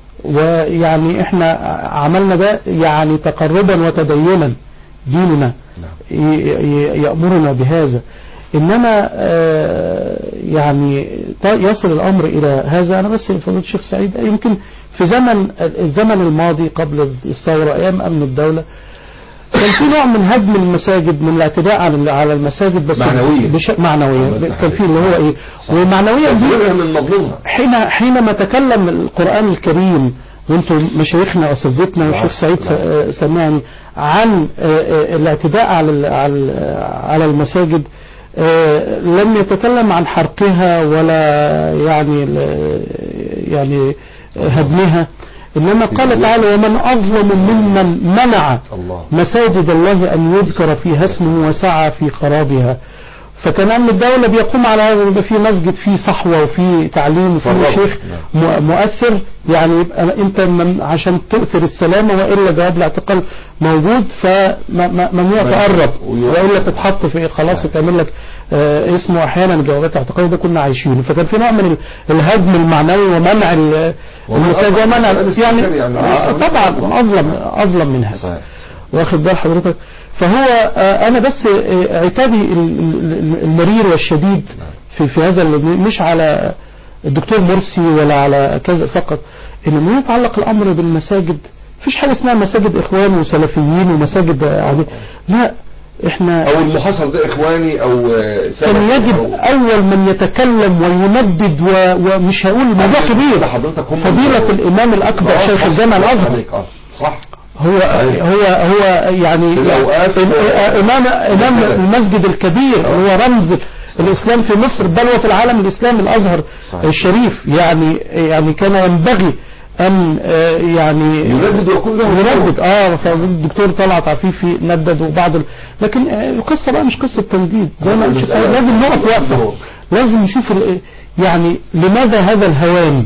ويعني احنا عملنا ده يعني تقربا وتدينا ديننا ي- ي- يأمرنا بهذا إنما آه، يعني ط- يصل الأمر إلى هذا أنا بس فضيلة الشيخ سعيد يمكن في زمن الزمن الماضي قبل الثورة أيام أمن الدولة كان في نوع من هدم المساجد من الاعتداء على على المساجد بس معنويا. بش معنويا كان في اللي هو ايه ومعنويا دي تفريغها من مظلومها حين حينما تكلم القرآن الكريم وانتم مشايخنا واساتذتنا والشيخ سعيد س- سمعني عن آه، آه، الاعتداء على ال- على ال- على المساجد آه، لم يتكلم عن حرقها ولا يعني ال- يعني هدمها انما قال تعالى ومن اظلم ممن منع الله مساجد الله أن يذكر فيها اسمه وسعى في خرابها فكان أمن الدولة بيقوم على هذا يبقى في مسجد فيه صحوة وفيه تعليم وفيه فرغ. شيخ م- مؤثر يعني يبقى أنت من عشان تؤثر السلامة وإلا جواب الاعتقال موجود فممنوع ما- تقرب ويو- وإلا تتحط في خلاص تعمل لك آه، اسمه أحيانا جوابات اعتقال ده كنا عايشينه فكان في نوع من ال- الهدم المعنوي ومنع ال- ومن المساجد أظلم ومنع من السؤال يعني الاستثماري يعني آه، ليس- طبعا أظلم أظلم من هذا صحيح واخد بال حضرتك فهو آه، انا بس آه، عتابي ال- ال- المرير والشديد في في هذا اللي مش على الدكتور مرسي ولا على كذا فقط انما يتعلق الامر بالمساجد مفيش حاجه اسمها مساجد اخوان وسلفيين ومساجد عادية لا احنا او المحاصر ده اخواني او آه، كان سلفي يجب أو- اول من يتكلم ويندد و- ومش هقول موضوع كبير ده حضرتك هم فضيلة الامام الاكبر آه، شيخ صح. الجامع الازهر عليك، آه، صح هو هو هو يعني في الأوقات- إم- امام امام المسجد الكبير هو رمز الاسلام في مصر بل وفي العالم الاسلامي الازهر صحيح. الشريف يعني يعني كان ينبغي ان آه، يعني يردد ويكون له يردد اه فالدكتور طلعت عفيفي ندد وبعض ال... لكن آه، القصه بقى مش قصه تنديد زي ما قلت المسألة لازم نقف وقفه دور. لازم نشوف ال- يعني لماذا هذا الهوان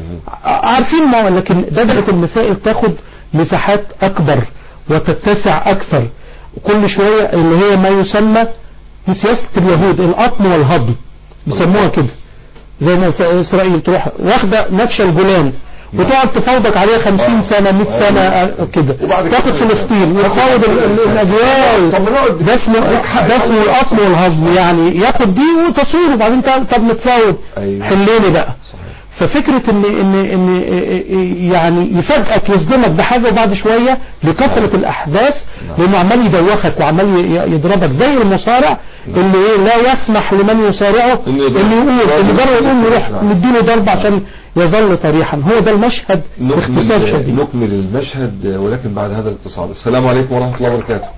عارفين ما لكن بدأت المسائل تاخد مساحات أكبر وتتسع أكثر كل شوية اللي هي ما يسمى في سياسة اليهود القطم والهضم بيسموها كده زي ما إس- إسرائيل تروح واخدة نفش الجولان وتقعد تفاوضك عليها 50 سنة 100 سنة آه، كده وبعد كده تاخد تاخد- فلسطين وتفاوض ال- ال- الأجيال طب ما نقعد- ده اسمه ده اسمه القطم والهضم يعني ياخد دي وتصوير وبعدين تعال- طب نتفاوض أيوة. حليني بقى صحيح. ففكرة ان ان ان يعني يفاجئك يصدمك بحاجة وبعد شوية لكثرة الاحداث لانه عمال يدوخك وعمال ي- يضربك زي المصارع اللي ايه لا يسمح لمن يصارعه إنه يضرب. اللي يقول اللي جرى يقول نروح نعم. نديله ضرب عشان يظل طريحا هو ده المشهد باختصار نكمل شديد نكمل المشهد ولكن بعد هذا الاتصال السلام عليكم ورحمة الله وبركاته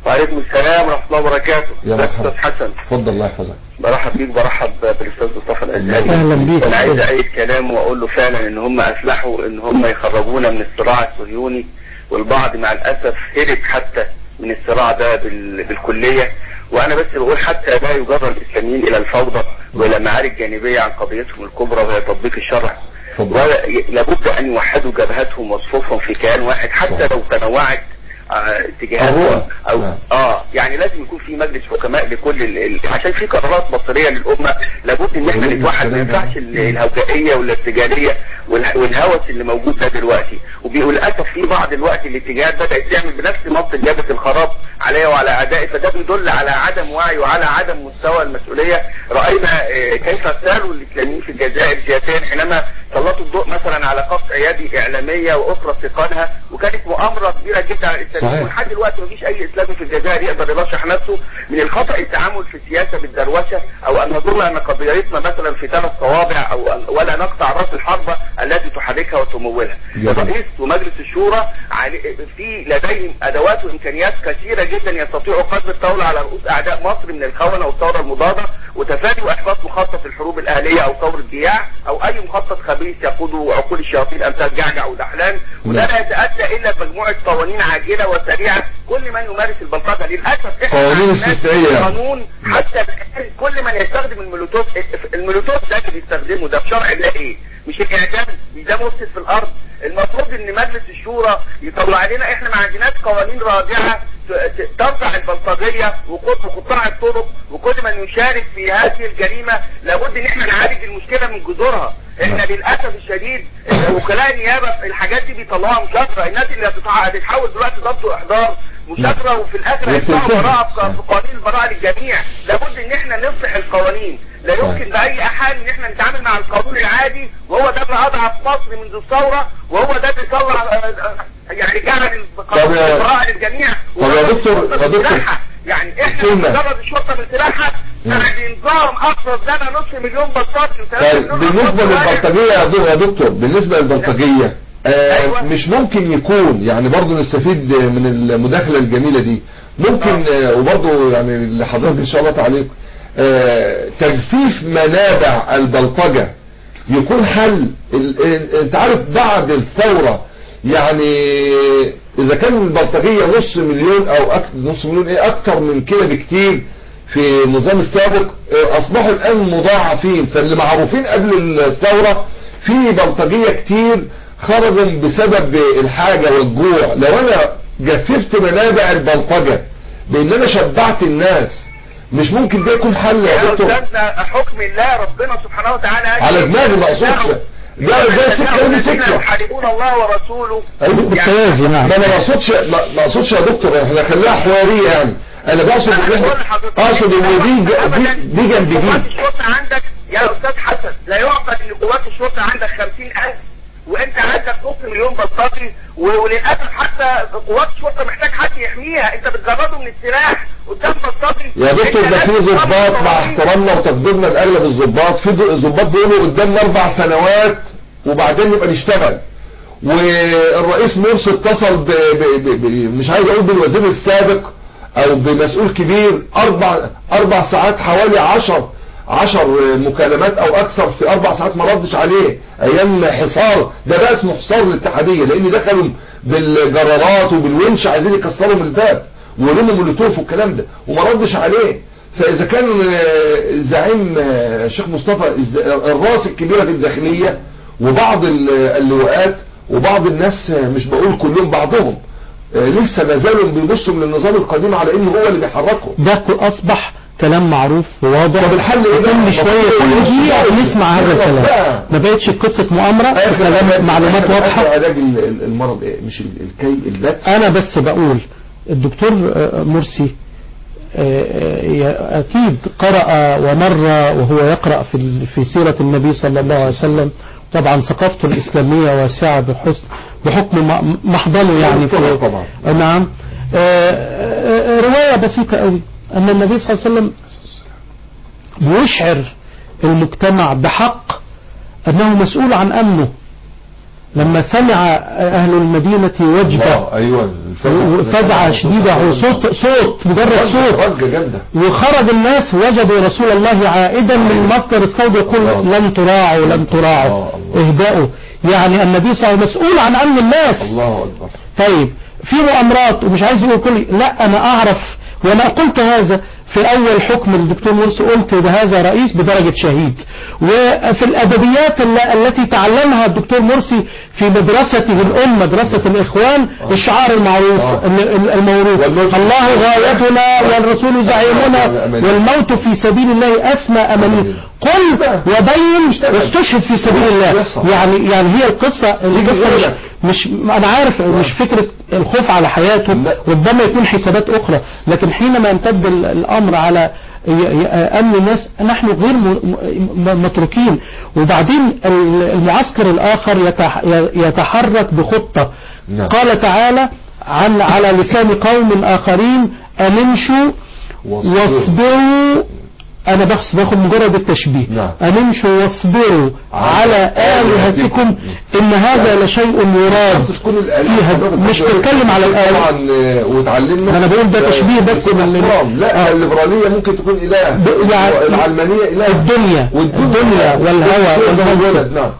وعليكم السلام ورحمة الله وبركاته يا مرحبا. أستاذ حسن اتفضل الله يحفظك برحب بيك برحب بالاستاذ مصطفى الازهري أهلا بيك. انا عايز اعيد كلام واقول له فعلا ان هم افلحوا ان هم يخرجونا من الصراع الصهيوني والبعض مع الاسف هرب حتى من الصراع ده بال... بالكليه وانا بس بقول حتى لا يجرى الاسلاميين الى الفوضى والى معارك جانبيه عن قضيتهم الكبرى وهي تطبيق الشرع اتفضل. ولا لابد ان يوحدوا جبهتهم وصفوفهم في كيان واحد حتى صح. لو تنوعت آه، اتجاهاتهم الرؤى. او نعم. اه يعني لازم يكون في مجلس حكماء لكل ال... ال... عشان في قرارات مصيريه للامه لابد ان احنا ولازم نتوحد ما الكلام ده. ينفعش ال- الهوجائيه والارتجاليه والها- والهوس اللي موجود ده دلوقتي وللاسف في بعض الوقت الاتجاهات بدات تعمل بنفس منطق جابه الخراب عليا وعلى اعدائي فده بيدل على عدم وعي وعلى عدم مستوى المسؤوليه راينا آه، كيف سالوا الاسلاميين في الجزائر جهتين حينما سلطوا الضوء مثلا على قصف ايادي اعلاميه واخرى ثقانها وكانت مؤامره كبيره جدا على الاسلاميين صحيح. ولحد دلوقتي مفيش اي اسلامي في الجزائر يقدر يرشح نفسه من الخطا التعامل في السياسه بالدروشه او ان نظن ان قضيتنا مثلا في ثلاث صوابع او أن- ولا نقطع راس الحربه التي تحركها وتمولها. جميل. الرئيس ومجلس الشورى علي- في لديهم ادوات وامكانيات كثيره جدا يستطيعوا قلب الطاوله على رؤوس اعداء مصر من الخونه والثوره المضاده وتفادي واحباط مخطط الحروب الاهليه او ثوره جياع او اي مخطط خبيث يقود عقول الشياطين امثال جعجع ودحلان وده نعم. لا يتاتى الا بمجموعه قوانين عاجله وسريعه كل من يمارس البلطجه للاسف احنا قوانين ما عندناش استثنائية. قانون حتى الآن كل من يستخدم المولوتوف المولوتوف ده اللي بيستخدمه ده في شرع الله ايه؟ مش الاعدام مش ده مفسد في الارض المفروض ان مجلس الشورى يطلع لنا احنا ما عندناش قوانين رادعه ت- ت- ترفع البلطجيه وقط- وقطاع الطرق وكل من يشارك في هذه الجريمه لابد ان احنا نعالج المشكله من جذورها احنا نعم. للاسف الشديد وكلاء النيابه في الحاجات دي بيطلعوها مشاكره الناس اللي هتتع- هتتحول دلوقتي ضبط واحضار مشاكره وفي الاخر هيدفعوا وبتنتهي. براءه صح. في قوانين البراءه للجميع لابد ان احنا نصلح القوانين لا صح. يمكن باي حال ان احنا نتعامل مع القانون العادي وهو ده اللي اضعف مصر منذ الثوره وهو ده اللي طلع آه، آه، يعني جعل القانون طب يا- البراءه للجميع طب يا ونرد دكتور- الشرطة يا من دكتور. سلاحها. يعني احنا كلمة. مجرد الشرطه من سلاحها مم. يعني نظام افرض لنا نصف مليون بطاط طيب بالنسبة للبلطجية يا دو- يا دكتور بالنسبة للبلطجية آه أيوة. مش ممكن يكون يعني برضه نستفيد من المداخلة الجميلة دي ممكن آه وبرضه يعني لحضرتك ان شاء الله تعليق آه تجفيف منابع البلطجة يكون حل ال- ال- انت عارف بعد الثورة يعني اذا كان البلطجية نص مليون او أكتر نص مليون ايه اكتر من كده بكتير في النظام السابق اه، اصبحوا الان مضاعفين فاللي معروفين قبل الثورة في بلطجية كتير خرجوا بسبب الحاجة والجوع لو انا جففت منابع البلطجة بان انا شبعت الناس مش ممكن ده يكون حل يا يا دكتور استاذنا حكم الله ربنا سبحانه وتعالى قال على دماغي ما اقصدش ده ده سكه ودي سكه يحاربون الله ورسوله أيوة، بالتوازي نعم ما انا ما اقصدش ما ما اقصدش يا دكتور احنا خليها حواريه يعني انا بقصد ان أنا بقول احنا لحضرتك اقصد ان دي دي, دي جنب دي قوات الشرطة عندك يا أستاذ حسن لا يعقل إن قوات الشرطة عندك خمسين ألف وأنت عندك نص مليون بلطجي و- وللأسف حتى قوات الشرطة محتاج حد يحميها أنت بتجرده من السلاح قدام بلطجي يا دكتور أنت ده في لازم ضباط تطلع مع قوانين. احترامنا وتقديرنا لاغلب الضباط في ض- ضباط بيقولوا قدامنا اربع سنوات وبعدين نبقى نشتغل والرئيس مرسي اتصل ب... ب... ب... ب... مش عايز اقول بالوزير السابق او بمسؤول كبير اربع اربع ساعات حوالي عشر عشر مكالمات او اكثر في اربع ساعات ما ردش عليه ايام حصار ده بقى اسمه حصار الاتحادية لان دخلوا بالجرارات وبالونش عايزين يكسروا من الباب ورموا مولوتوف والكلام ده وما ردش عليه فاذا كان آه، زعيم آه، الشيخ مصطفى الز- الراس الكبيرة في الداخلية وبعض ال- اللواءات وبعض الناس آه، مش بقول كلهم بعضهم آه، لسه ما زالوا بيبصوا من النظام القديم على انه هو اللي بيحركهم ده اصبح كلام معروف وواضح طب الحل ايه بقى؟ كل شوية كل دقيقة نسمع هذا خلاص الكلام بقى. ما بقتش قصة مؤامرة آخر كلام علاج- معلومات آخر واضحة علاج ال- ال- المرض ايه مش ال- الكي البت انا بس بقول الدكتور آه، مرسي آه، آه، اكيد قرأ ومر وهو يقرأ في ال- في سيرة النبي صلى الله عليه وسلم طبعا ثقافته الإسلامية واسعة بحسن بحكم م- محضنه يعني في طبعا. آه، نعم آه، آه، آه، رواية بسيطة قوي أن النبي صلى الله عليه وسلم بيشعر المجتمع بحق أنه مسؤول عن أمنه لما سمع أهل المدينة وجبة الله ايوه الفزع. فزعة شديدة وصوت صوت مجرد صوت رجة جامدة وخرج الناس وجدوا رسول الله عائدا من مصدر الصوت يقول الله. لن تراعوا لن تراعوا الله، الله. اهدأوا يعني النبي صلى الله عليه وسلم مسؤول عن أمن الناس الله أكبر طيب في مؤامرات ومش عايز يقول كل لا انا اعرف وانا قلت هذا في اول حكم الدكتور مرسي قلت ده هذا رئيس بدرجة شهيد وفي الادبيات الل- التي تعلمها الدكتور مرسي في مدرسته الام مدرسة الاخوان الشعار المعروف آه. ال- ال- الموروث والموت الله في- غايتنا والرسول زعيمنا أماني. والموت في سبيل الله اسمى اماني أماني. قل وبين واستشهد في سبيل الله يحصل. يعني يعني هي القصة القصة مش لك. مش انا عارف مش فكرة الخوف على حياته لا. ربما يكون حسابات اخرى لكن حينما يمتد ال- الامر على ي- ي- امن الناس نحن غير م- م- متروكين وبعدين ال- المعسكر الاخر يتح- ي- يتحرك بخطة نعم. قال تعالى عن على لسان قوم اخرين ان امشوا واصبروا. واصبروا انا بخص باخد مجرد التشبيه نعم. ان امشوا واصبروا على الهتكم ان هذا لشيء يراد تكون الآلهة فيها حضرتك مش بتقول- بتكلم على الآلهة طبعا آه، وتعلمنا ما أنا بقول ده آه، تشبيه بس تكون من- أصنام. لا آه. الليبرالية ممكن تكون إله ب- يعني العلمانية إله الدنيا والدنيا. الدنيا والهوى والدنيا والمنصب والولد، نعم.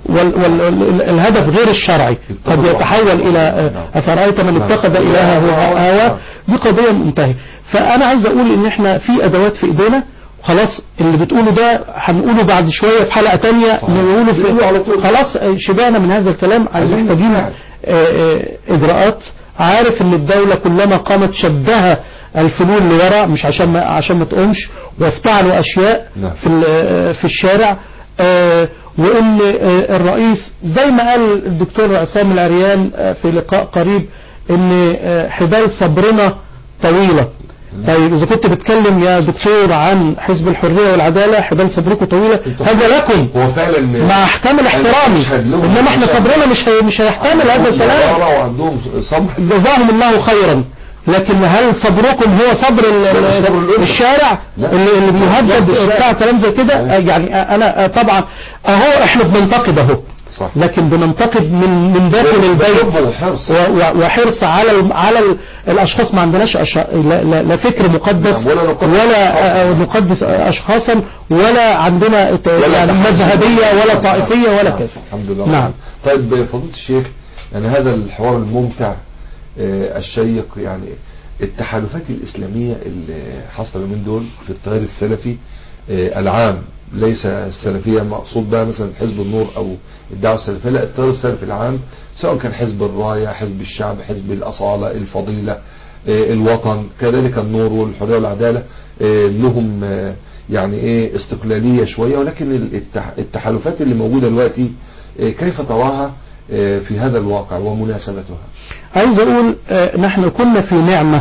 والهدف غير الشرعي قد اتفق. يتحول إلى آه، نعم. أفرأيت من نعم. اتخذ إلهه هواه نعم. دي قضية منتهية فأنا عايز أقول إن إحنا في أدوات في إيدينا خلاص اللي بتقوله ده هنقوله بعد شوية في حلقة تانية صحيح. نقوله نقوله على في طول. خلاص آه، شبعنا من هذا الكلام عايزين محتاجين نفعل. آه، آه، إجراءات عارف إن الدولة كلما قامت شدها الفنون لورا مش عشان ما عشان ما تقومش وافتعلوا أشياء نعم. في ال- في الشارع آه، وإن آه، الرئيس زي ما قال الدكتور عصام العريان آه، في لقاء قريب إن آه، حبال صبرنا طويلة طيب إذا كنت بتكلم يا دكتور عن حزب الحرية والعدالة حبال صبركم طويلة هذا لكم هو فعلا مع احكام الاحترامي مشهد لهم. انما احنا صبرنا مش هي مش هيحتمل هذا الكلام يرى وعندهم صبر جزاهم الله خيرا لكن هل صبركم هو صبر ال- لا، مش ال- صبر الأمة. الشارع لا. اللي, اللي بيهدد لا، بتاع كلام زي كده لا. آه، يعني آه، انا آه، طبعا اهو احنا بننتقد اهو صح. لكن بننتقد من من داخل البيت بحب وحرص. و- و- وحرص على ال- على ال- الاشخاص ما عندناش أش... لا, لا, لا فكر مقدس نعم، ولا نقدس ولا أشخاصاً. آه، نقدس اشخاصا ولا عندنا ت- ولا يعني تحزب. مذهبيه ولا نعم. طائفيه ولا نعم. كذا الحمد لله نعم طيب فضيلة الشيخ يعني هذا الحوار الممتع آه، الشيق يعني التحالفات الإسلامية اللي حصل من دول في التيار السلفي آه، العام ليس السلفية مقصود بها مثلا حزب النور أو الدعوة السلفية لا التيار السلفي العام سواء كان حزب الراية حزب الشعب حزب الأصالة الفضيلة آه، الوطن كذلك النور والحرية والعدالة آه، لهم آه، يعني ايه استقلالية شوية ولكن التح- التحالفات اللي موجودة دلوقتي آه، كيف تراها آه، في هذا الواقع ومناسبتها عايز اقول آه، نحن كنا في نعمة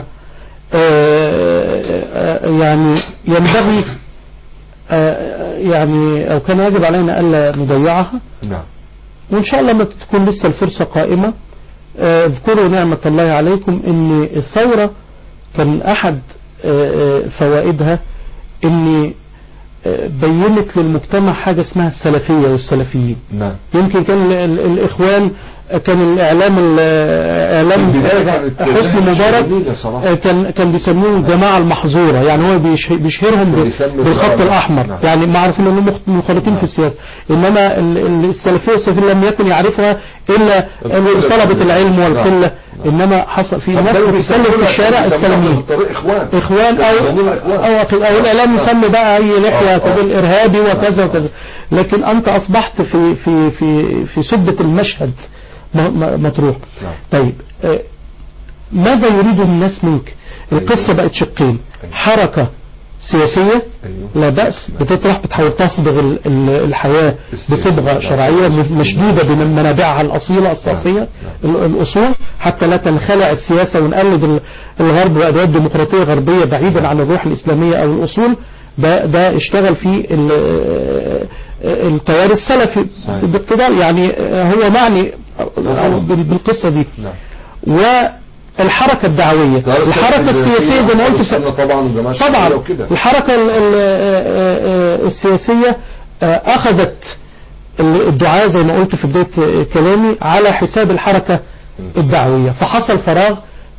آه، آه، يعني ينبغي آه، يعني او كان يجب علينا الا نضيعها نعم وان شاء الله ما تكون لسه الفرصة قائمة آه، اذكروا نعمة الله عليكم ان الثورة كان احد آه، آه، فوائدها ان آه، بينت للمجتمع حاجة اسمها السلفية والسلفيين نعم يمكن كان ال- ال- الإخوان كان الإعلام ال- إعلام البداية كانت حسني مبارك شديدة صراحة. آه، كان كان بيسموه الجماعة المحظورة يعني هو بيشه- بيشهرهم ب- بيسمي بالخط الجماعة. الأحمر نعم. يعني ما عارفين انهم مخ- منخرطين في السياسة إنما ال- ال- السلفية والسلفية لم يكن يعرفها إلا القلة. طلبة العلم نعم. والقلة إنما حصل في ناس كانوا بتتكلم في بيسمونا- الشارع بيسمونا السلميين بالطريق إخوان اخوان او بيسمونا إخوان. او او الاعلام يسمي بقى اي آه، لحيه آه. تقول ارهابي وكذا آه. وكذا لكن انت اصبحت في في في في سدة المشهد م- م- مطروح نعم. طيب آه، ماذا يريد الناس منك القصة أيوة. بقت شقين أيوة. حركة سياسية أيوة. لا بأس بتطرح بتحاول تصبغ ال- ال- الحياة السياسة. بصبغة شرعية م- مشدودة بمنابعها الأصيلة الصافية نعم. ال- الأصول حتى لا تنخلع السياسة ونقلد ال- الغرب وأدوات ديمقراطية غربية بعيدا عن الروح الإسلامية أو الأصول ده ده اشتغل في ال- التيار السلفي صحيح. باقتدار يعني هو معني أو بال- بالقصة دي نعم والحركة الدعوية الحركة السياسية زي ما قلت في- طبعا وجماعة طبعا الشباب وكده الحركة ال- ال- آه، آه، السياسية آه، أخذت ال- الدعاء زي ما قلت في بداية آه، كلامي على حساب الحركة الدعوية فحصل فراغ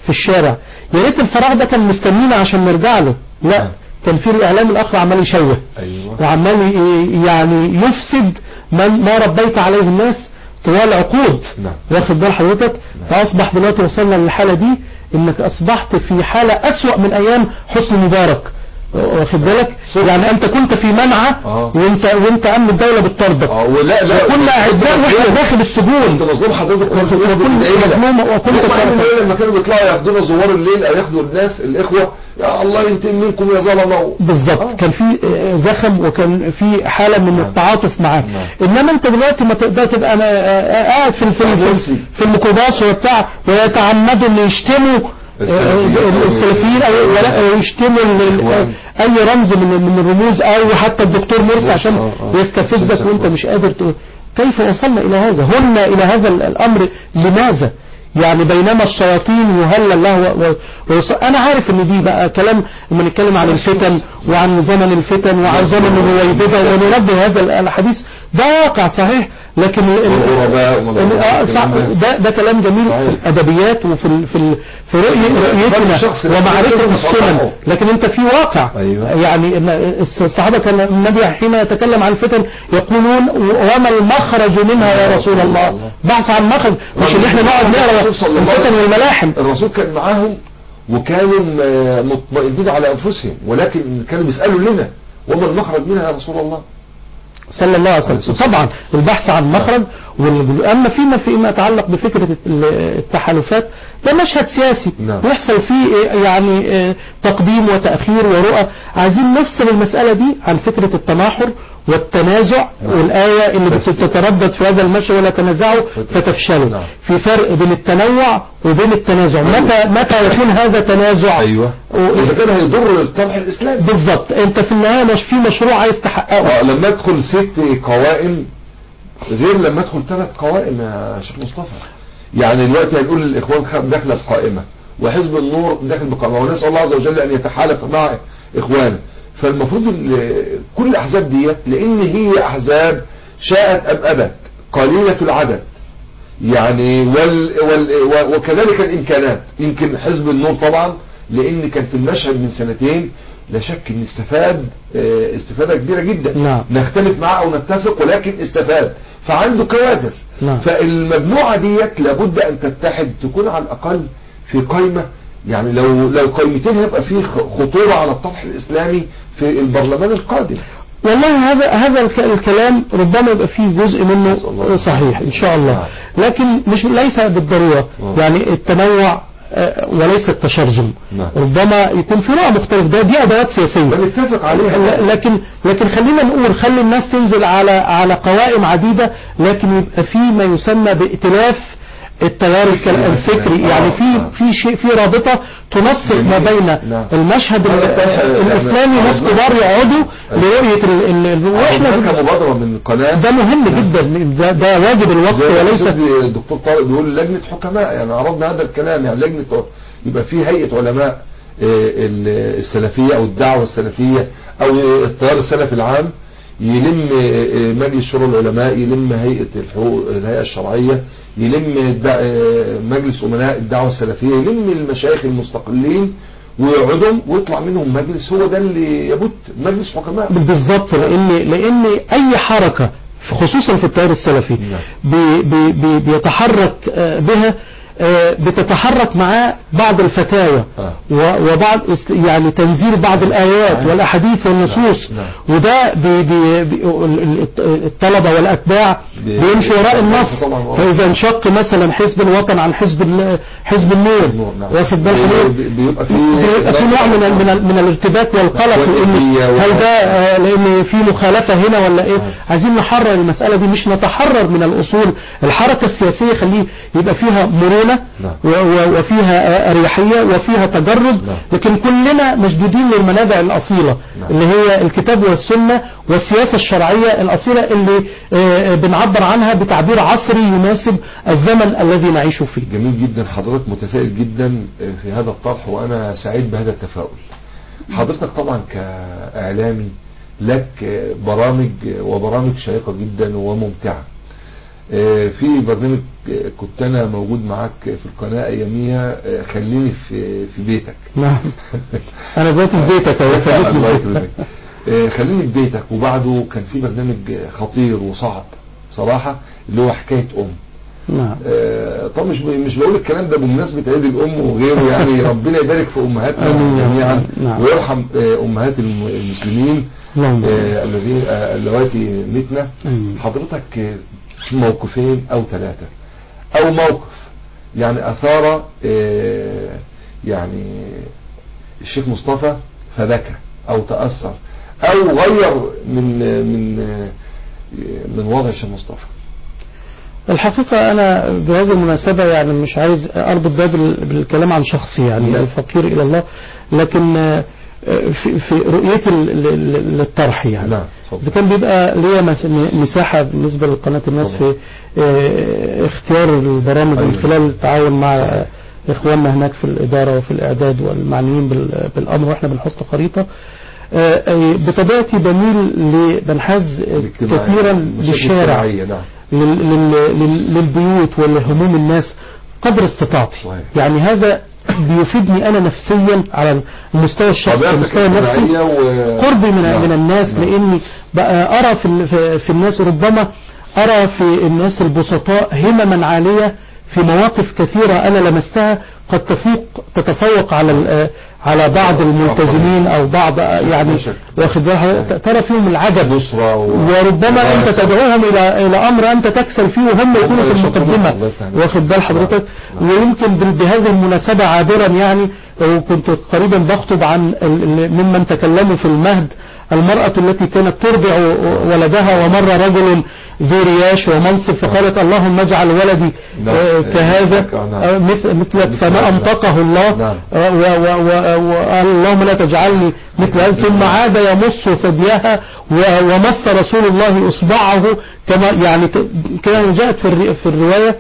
في الشارع يا ريت الفراغ ده كان مستنينا عشان نرجع له لا نعم. كان في الاعلام الاخر عمال يشوه ايوه وعمال ي- يعني يفسد ما, ما ربيت عليه الناس طوال عقود نعم. واخد بال حضرتك فاصبح دلوقتي وصلنا للحاله دي انك اصبحت في حاله اسوأ من ايام حسني مبارك واخد بالك يعني انت كنت في منعه آه. وانت وانت امن الدوله بتطردك اه ولا لا وكنا اعداء واحنا داخل كنت السجون مظلوم حضرتك كنت وكنت مظلوم وكنت هم كارثة. الليل لما كانوا بيطلعوا ياخدونا زوار الليل او ياخدوا الناس الاخوه يا الله ينتقم منكم يا ظلمه بالظبط آه. كان في آه، زخم وكان في حاله من التعاطف معاه نعم. انما انت دلوقتي ما تقدر تبقى أنا، آه، قاعد في في مرسي. في الميكروباص وبتاع ويتعمدوا ان يشتموا آه، السلفيين. السلفيين او ولا أو يشتموا ال- ال- الإخوان. اي رمز من من الرموز او حتى الدكتور مرسي مرسي، عشان آه، آه. يستفزك مرسي. وانت مش قادر تقول كيف وصلنا الى هذا هنا الى هذا ال- الامر لماذا يعني بينما الشياطين يهلل له و... و... ويص... انا عارف ان دي بقى كلام لما نتكلم عن الفتن وعن زمن الفتن وعن زمن الرويبضة وننبه هذا ال- الحديث ده واقع صحيح لكن ال... ال- والغرباء وما ال- آه، صح، الكلام ده ده كلام جميل صحيح. في الادبيات وفي ال... في ال... في رؤية فرق رؤيتنا الشخص ومعرفة لازم السنن نصححه. لكن انت في واقع أيوة. يعني إن الصحابة كان النبي حين يتكلم عن الفتن يقولون وما المخرج منها يا رسول الله بحث عن مخرج مش ان احنا نقعد نقرا الرسول صلى الله عليه الفتن وسلم. والملاحم الرسول كان معاهم وكانوا آه، مطمئنين على انفسهم ولكن كانوا بيسالوا لنا وما المخرج منها يا رسول الله صلى الله عليه وسلم طبعا البحث عن مخرج وال- اما فيما فيما يتعلق بفكره ال- التحالفات ده مشهد سياسي نعم. يحصل فيه إيه يعني إيه تقديم وتاخير ورؤى عايزين نفصل المساله دي عن فكره التناحر والتنازع نعم. والايه اللي بس- بتتردد في هذا المشي ولا تنازعوا فتفشلوا نعم. في فرق بين التنوع وبين التنازع متى متى يكون هذا تنازع ايوه و- اذا كان هيضر الطرح الاسلامي بالظبط انت في النهايه مش في مشروع عايز تحققه اه لما ادخل ست قوائم غير لما ادخل ثلاث قوائم يا شيخ مصطفى يعني دلوقتي هنقول الاخوان خ- داخله بقائمه وحزب النور داخل بقائمه ونسال الله عز وجل ان يتحالف مع اخوانه فالمفروض ال- كل الاحزاب ديت لان هي احزاب شاءت ام ابت قليله العدد يعني وال وال و- وكذلك الامكانات يمكن حزب النور طبعا لان كان في المشهد من سنتين لا شك ان استفاد آه، استفادة كبيرة جدا نعم. نختلف معه او نتفق ولكن استفاد فعنده كوادر نعم. فالمجموعة ديت لابد ان تتحد تكون على الاقل في قائمة يعني لو لو قائمتين هيبقى في خ- خطورة على الطرح الاسلامي في البرلمان القادم والله هذا هذا الك- الكلام ربما يبقى فيه جزء منه نسأل الله. صحيح ان شاء الله لكن مش ليس بالضروره آه. يعني التنوع آه، وليس التشرذم نعم. ربما يكون في رؤى مختلف ده دي ادوات سياسيه بنتفق عليها ل- لكن لكن خلينا نقول خلي الناس تنزل على على قوائم عديده لكن يبقى في ما يسمى بائتلاف التيار الك- الفكري آه، يعني في آه. في شيء في رابطه تنسق ما جميل. بين نعم. المشهد ال- هذا الطرح الاسلامي يعني- ناس كبار يقعدوا لرؤيه ال- ال- ال- واحنا هناك مبادرة من القناة ده مهم جدا ده, ده واجب الوقت زي ما وليس سيدي الدكتور طارق بيقول لجنة حكماء يعني عرضنا هذا الكلام يعني لجنة يبقى في هيئة علماء آه، ال- السلفية او الدعوة السلفية او التيار السلفي العام يلم آه، مجلس شورى العلماء يلم هيئة الحقوق الهيئة الشرعية يلم الدع- آه، مجلس أمناء الدعوة السلفية يلم المشايخ المستقلين ويقعدهم ويطلع منهم مجلس هو ده اللي يبت مجلس حكماء بالظبط لان لان اي حركه خصوصا في التيار السلفي نعم. بي بي بي بيتحرك آه، بها آه، بتتحرك معاه بعض الفتاوى آه. و- وبعض است- يعني تنزيل بعض الآيات نعم. والأحاديث والنصوص نعم. وده بي بي بي ال- ال- الطلبة والأتباع بي- بيمشوا وراء النص طبعاً، آه. فإذا انشق مثلا حزب الوطن عن حزب ال- حزب النور النور، نعم. واخد بال بي- حضرتك؟ بي- بيبقى في بيبقى في نوع من ال- من ال- من الارتباك والقلق لان والإيدية وال- هل ده آه، لان في مخالفه هنا ولا ايه عايزين نحرر المساله دي مش نتحرر من الاصول الحركه السياسيه خليه يبقى فيها مرونه نعم. و- و- وفيها آه، اريحيه وفيها تجرد نعم. لكن كلنا مشدودين للمنابع الاصيله نعم. اللي هي الكتاب والسنه والسياسه الشرعيه الاصيله اللي آه، بنعبر عنها بتعبير عصري يناسب الزمن الذي نعيش فيه جميل جدا حضرتك متفائل جدا في هذا الطرح وانا سعيد بهذا التفاؤل حضرتك طبعا كاعلامي لك برامج وبرامج شيقة جدا وممتعة آه، في برنامج آه، كنت انا موجود معاك في القناه اياميها آه، خليني في في بيتك نعم انا دلوقتي في بيتك اهو الله خليتني في يكرمك آه، خليني في بيتك وبعده كان في برنامج خطير وصعب صراحه اللي هو حكايه ام نعم آه، طب مش مش بقول الكلام ده بمناسبه عيد الام وغيره يعني ربنا يبارك في امهاتنا آمين يا رب. جميعا نعم. ويرحم آه، امهات الم- المسلمين اللهم آه، الذين آه، اللواتي متنا آمين. حضرتك آه، في موقفين او ثلاثه او موقف يعني اثار آه، يعني الشيخ مصطفى فبكى او تاثر او غير من من آه، من وضع الشيخ مصطفى الحقيقة أنا بهذه المناسبة يعني مش عايز أربط ده بال- بالكلام عن شخصي يعني نعم. الفقير إلى الله لكن آه، في, في رؤيتي ل- ل- للطرح يعني نعم اتفضل. إذا كان بيبقى ليا مس- مساحة بالنسبة لقناة الناس في آه، اختيار البرامج أيوة. من خلال التعاون مع آه، إخواننا هناك في الإدارة وفي الإعداد والمعنيين بال- بالأمر وإحنا بنحط خريطة آه، آه، بطبيعتي بميل ل- بنحاز الاجتماعي. كثيرا المشاكل للشارع الاجتماعية، نعم لل- لل- لل- للبيوت ولهموم الناس قدر استطاعتي صحيح. يعني هذا بيفيدني انا نفسيا على المستوى الشخصي طبيعتك المستوى النفسي الاجتماعية و... قربي من نعم. من الناس نعم. لاني بقى ارى في ال- في- في الناس ربما ارى في الناس البسطاء همما عاليه في مواقف كثيره انا لمستها قد تفوق تتفوق على ال- على بعض الملتزمين او بعض يعني شك. واخد بالك ترى فيهم العجب نصرة و... وربما انت وغير- تدعوهم الى الى امر انت تكسل فيه وهم يكونوا في يشكرون المقدمه الله يفهمك. واخد بال حضرتك نعم. ويمكن بال- بهذه المناسبه عابرا يعني وكنت قريبا بخطب عن ال- ال- ممن تكلموا في المهد المرأة التي كانت ترضع ولدها ومر رجل ذو رياش ومنصب فقالت اللهم اجعل ولدي نعم. آه، كهذا نعم. آه، مثل مثلك فما نعم. أنطقه الله نعم. آه، و- و- و- وقال اللهم لا تجعلني مثل هذا ثم عاد يمص ثديها و- ومس رسول الله إصبعه كما يعني ك- كما جاءت في الري- في الرواية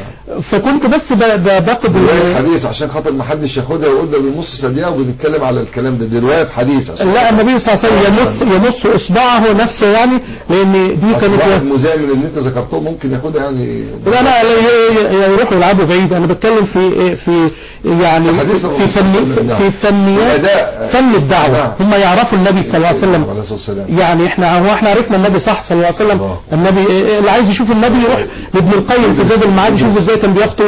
فكنت بس ب- ب- باخد رواية حديث عشان خاطر ما حدش ياخدها ويقول ده بالنص ثانية وبنتكلم على الكلام ده دي رواية حديث عشان لا النبي صلى الله عليه وسلم يمص يمص اصبعه نفسه يعني لان دي أصل واحد كانت مذيع من اللي انت ذكرته ممكن ياخدها يعني لا لا لا ي- ي- يروحوا يلعبوا بعيد انا بتكلم في في يعني حديث في الرسول فن نعم. في فنيات الأداء. فن الدعوه نعم. هم يعرفوا النبي صلى الله عليه وسلم عليه الصلاة والسلام يعني احنا هو احنا عرفنا النبي صح صلى الله عليه وسلم الله. النبي اللي عايز يشوف النبي يروح لابن القيم في زاد المعاد يشوف ازاي كان بيخطو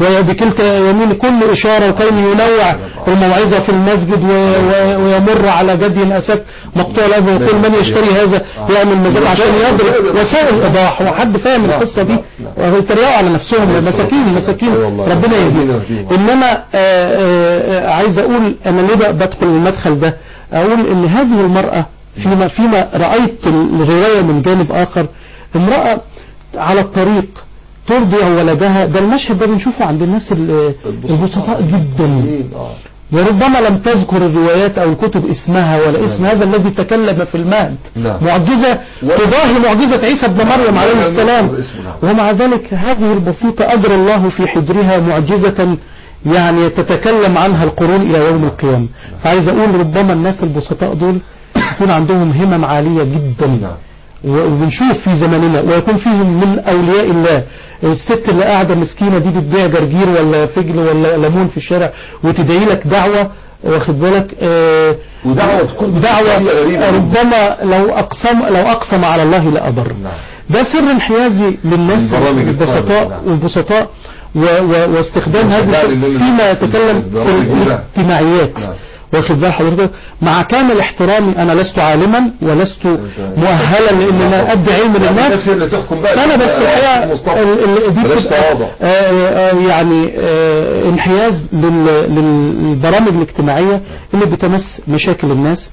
وبكلتا يمين كل اشاره وكان ينوع الموعظه في المسجد و- و- ويمر على جدي اساك مقطوع الأذى ويقول من يشتري هذا يعمل مزاد عشان يضرب وسائل ايضاح وحد فاهم القصه دي ويتريقوا على نفسهم مساكين مساكين أي والله. ربنا ربنا يهديهم يهديهم. انما آه، آه، آه، عايز اقول انا ليه بقى بدخل المدخل ده اقول ان هذه المرأة فيما فيما رأيت الرواية من جانب اخر امرأة على الطريق ترضع ولدها ده المشهد ده بنشوفه عند الناس ال- البسطاء جدا اه وربما لم تذكر الروايات او الكتب اسمها ولا اسم هذا الذي تكلم في المهد نعم. معجزة تضاهي معجزة عيسى ابن مريم عليه نعم. السلام اسمه نعم. ومع ذلك هذه البسيطة أجر الله في حجرها معجزة يعني تتكلم عنها القرون إلى يوم القيامة فعايز أقول ربما الناس البسطاء دول يكون عندهم همم عالية جدا نعم. وبنشوف في زماننا ويكون فيهم من أولياء الله الست اللي قاعدة مسكينة دي بتبيع جرجير ولا فجل ولا ليمون في الشارع وتدعي لك دعوة واخد بالك آه ودعوة تكون دعوة بطريقة غريبة. ربما لو أقسم لو أقسم على الله لأبر نعم. ده سر انحيازي للناس البرامج البسطاء القادمة، نعم. والبسطاء و و واستخدام هذه يعني الفكرة لل- فيما يتكلم في البرامج دي، نعم. الاجتماعيات نعم. واخد بال حضرتك مع كامل احترامي انا لست عالما ولست مؤهلا لان انا ادي علم يعني للناس الناس هي اللي تحكم بقى فانا بس الحقيقه مصطفى. ال- ال- دي بلاش بتبقى تواضع آه، آه، يعني آه، انحياز لل- للبرامج الاجتماعيه اللي بتمس مشاكل الناس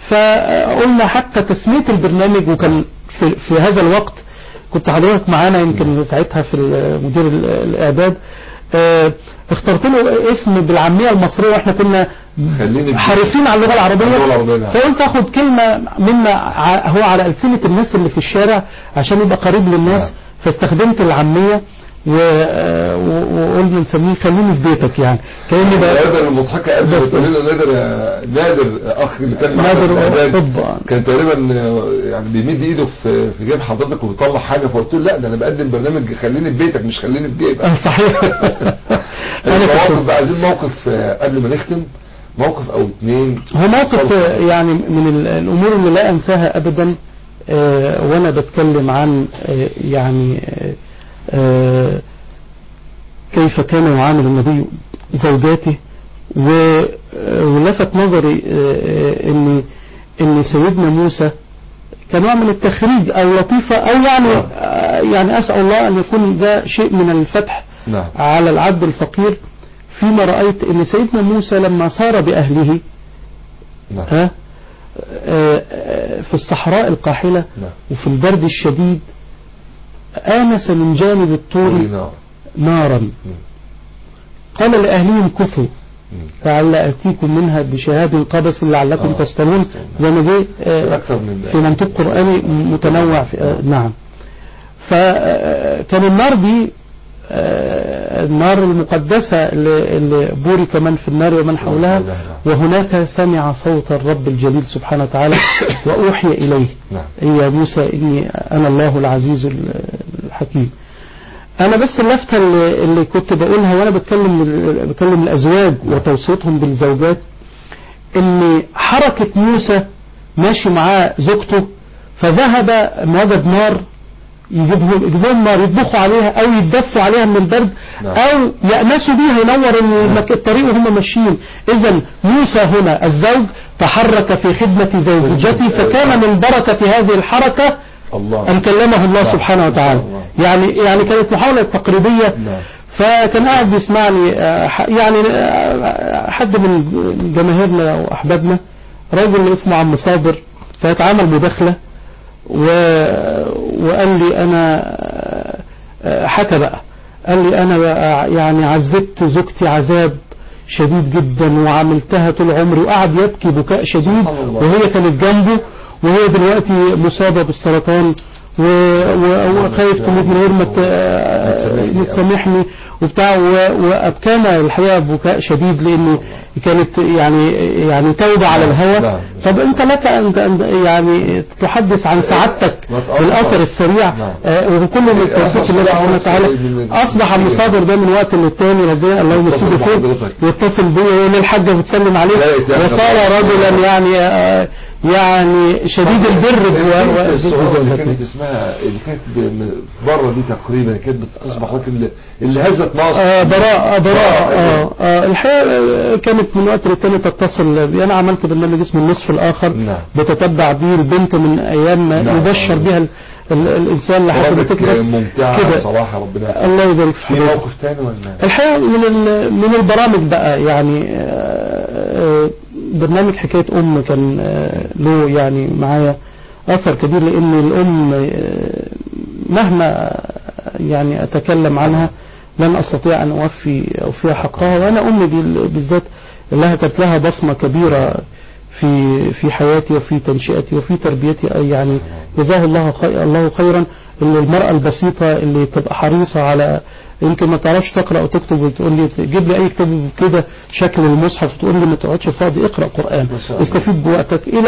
فقلنا حتى تسميه البرنامج وكان في, في هذا الوقت كنت حضرتك معانا يمكن ساعتها في ال- مدير ال- الاعداد آه، اخترت له اسم بالعاميه المصريه واحنا كنا خليني حريصين على اللغه العربيه اللغة العربية، نعم. فقلت اخد كلمه مما ع- هو على السنه الناس اللي في الشارع عشان يبقى قريب للناس نعم. فاستخدمت العاميه و... و... قلنا نسميه خليني في بيتك يعني كأني بقى نادر المضحكة قبل ما تقول لنا نادر نادر اخ اللي كان معانا نادر في الإعداد، طبعا. كان تقريبا يعني بيمد ايده في في جيب حضرتك وبيطلع حاجه فقلت له لا ده انا بقدم برنامج خليني في بيتك مش خليني في جيبك آه، صحيح انا المواقف كنت بقى عايزين موقف آه، قبل ما نختم موقف او اتنين هو موقف اتفضل. آه، يعني من ال- الامور اللي لا انساها ابدا آه، وانا بتكلم عن آه، يعني آه، آه، كيف كان يعامل النبي زوجاته و- آه، ولفت نظري آه، آه، ان ان سيدنا موسى كان نوع من التخريج او لطيفه او يعني آه، يعني اسال الله ان يكون ده شيء من الفتح نعم على العبد الفقير فيما رأيت ان سيدنا موسى لما سار بأهله نعم ها آه، آه، في الصحراء القاحلة نعم وفي البرد الشديد آنس من جانب الطور نعم نارا قال لأهلهم كثوا لعل أتيكم منها بشهاب قبس لعلكم آه. تصطلون زي ما جه آه، اكثر من في منطق قرآني متنوع في آه، نعم فكان النار دي آه، النار المقدسة اللي اللي بورك من في النار ومن حولها وهناك سمع صوت الرب الجليل سبحانه وتعالى وأوحي إليه نعم يا موسى إني أنا الله العزيز الحكيم أنا بس اللفتة اللي, اللي كنت بقولها وأنا بتكلم بتكلم الأزواج وتوصيتهم بالزوجات إن حركة موسى ماشي معاه زوجته فذهب وجد نار يجيبهم يجيبهم نار يطبخوا عليها او يتدفوا عليها من البرد نعم. او يأنسوا بيها ينور المك- الطريق وهم ماشيين اذا موسى هنا الزوج تحرك في خدمة زوجته فكان من بركة هذه الحركة الله أن كلمه الله نعم. سبحانه وتعالى الله. يعني يعني كانت محاولة تقريبية نعم فكان قاعد بيسمعني آه، ح- يعني آه، حد من جماهيرنا واحبابنا راجل اسمه عم صابر سيتعامل مداخله و... وقال لي انا آه، حكى بقى قال لي انا بقى يعني عذبت زوجتي عذاب شديد جدا وعملتها طول عمري وقعد يبكي بكاء شديد سبحان الله. وهي كانت جنبه وهي دلوقتي مصابة بالسرطان و... و... وخايف تموت من غير ما ت... تسامحني. تسامحني وبتاع و... وابكانا الحقيقه بكاء شديد لان كانت يعني يعني توبه على الهوى نعم. طب انت لك ان أن- يعني تحدث عن سعادتك بالاثر السريع نعم. آه، وكل من توفيق الله سبحانه وتعالى اصبح المصادر ده من وقت للتاني ربنا الله يمسيه يتصل بالخير بحضرتك. يتصل بيا يقول لي الحاجه بتسلم عليه لا يتأخر. وصار رجلا يعني آه، يعني شديد البر و- و- الصورة اللي بزوجته. كانت اسمها اللي كانت ب- بره دي تقريبا كانت بتصبح لكن اللي- اللي هزت مصر آه براء آه براء آه آه الحقيقة آه، كانت من وقت للتاني تتصل بي. أنا عملت برنامج اسمه النصف الآخر نعم. بتتبع بيه البنت من أيام ما نعم. يبشر بها ال- ال- الإنسان لحد ما برامج تكبر ممتعة كده. صراحة ربنا يحفظك. الله يبارك في في حضرتك موقف تاني ولا الحقيقة من ال- من البرامج بقى يعني آه، آه، برنامج حكاية أم كان آه، له يعني معايا أثر كبير لأن الأم آه، مهما يعني أتكلم عنها لن أستطيع أن أوفي أوفيها حقها وأنا أمي بال- بالذات لها كانت لها بصمة كبيرة في في حياتي وفي تنشئتي وفي تربيتي أي يعني جزاه الله خير الله خيرا ان المرأة البسيطة اللي تبقى حريصة على يمكن ما تعرفش تقرأ وتكتب وتقول لي جيب لي اي كتاب كده شكل المصحف تقول لي ما تقعدش فاضي اقرأ قرآن ما شاء الله. استفيد بوقتك الى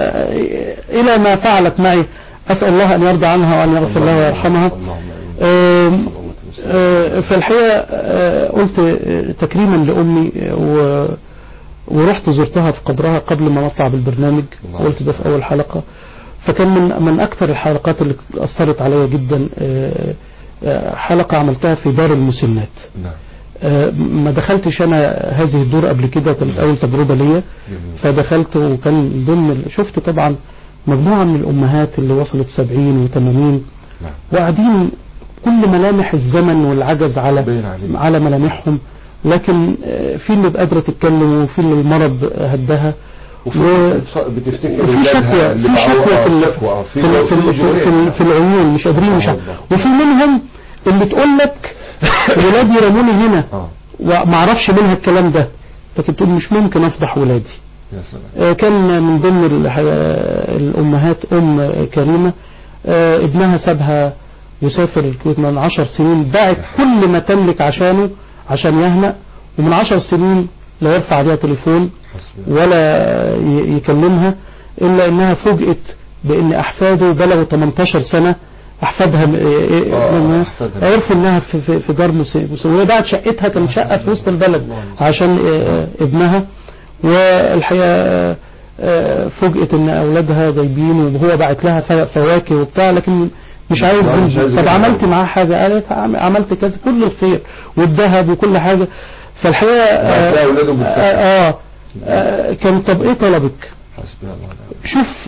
الى ما فعلت معي اسأل الله ان يرضى عنها وان يغفر لها ويرحمها اللهم آمين. آم، آه، في الحقيقة آه، قلت آه، تكريما لأمي آه، و ورحت زرتها في قبرها قبل ما نطلع بالبرنامج الله قلت ده في أول حلقة فكان من من أكثر الحلقات اللي أثرت عليا جدا آه، آه، حلقة عملتها في دار المسنات نعم آه، ما دخلتش أنا هذه الدور قبل كده كانت أول تجربة ليا جميل. فدخلت وكان ضمن ال- شفت طبعا مجموعة من الأمهات اللي وصلت 70 و80 نعم وقاعدين كل ملامح الزمن والعجز على باين عليه. على ملامحهم لكن آه، في اللي قادرة تتكلم وفي اللي المرض هدها وفي و- بتتف- بتفتكر وفي ولادها شكوى اللي في معاه- شكوى آه، في ال- شكوى، آه، في ال- في ال- في ال- في العيون مش قادرين مش آه، عارف. والله. وفي منهم اللي تقول لك ولادي رموني هنا اه وما اعرفش منها الكلام ده لكن تقول مش ممكن افضح ولادي يا سلام آه، كان من ضمن الح- الأمهات أم كريمة آه، ابنها سابها وسافر الكويت من عشر سنين باعت كل ما تملك عشانه عشان يهنأ ومن عشر سنين لا يرفع عليها تليفون حسبي ولا ي- يكلمها إلا إنها فوجئت بإن أحفاده بلغوا 18 سنة أحفادها م- إيه- آه، إيه- أحفادها. عرفوا إنها في, في, في دار مسن مسن- وهي باعت شقتها كانت شقة في وسط البلد عشان آه، ابنها والحقيقة آه، فوجئت إن أولادها جايبين وهو باعت لها ف- فواكه وبتاع لكن مش عايز لا، مش عايز طب يجيب عملت حاجة. معاه حاجة قالت عم- عملت كذا كل الخير والذهب وكل حاجة فالحقيقة بعت لها آه أولاده بالفعل. آه, آه, آه كان طب ايه طلبك حسبي الله ونعم شوف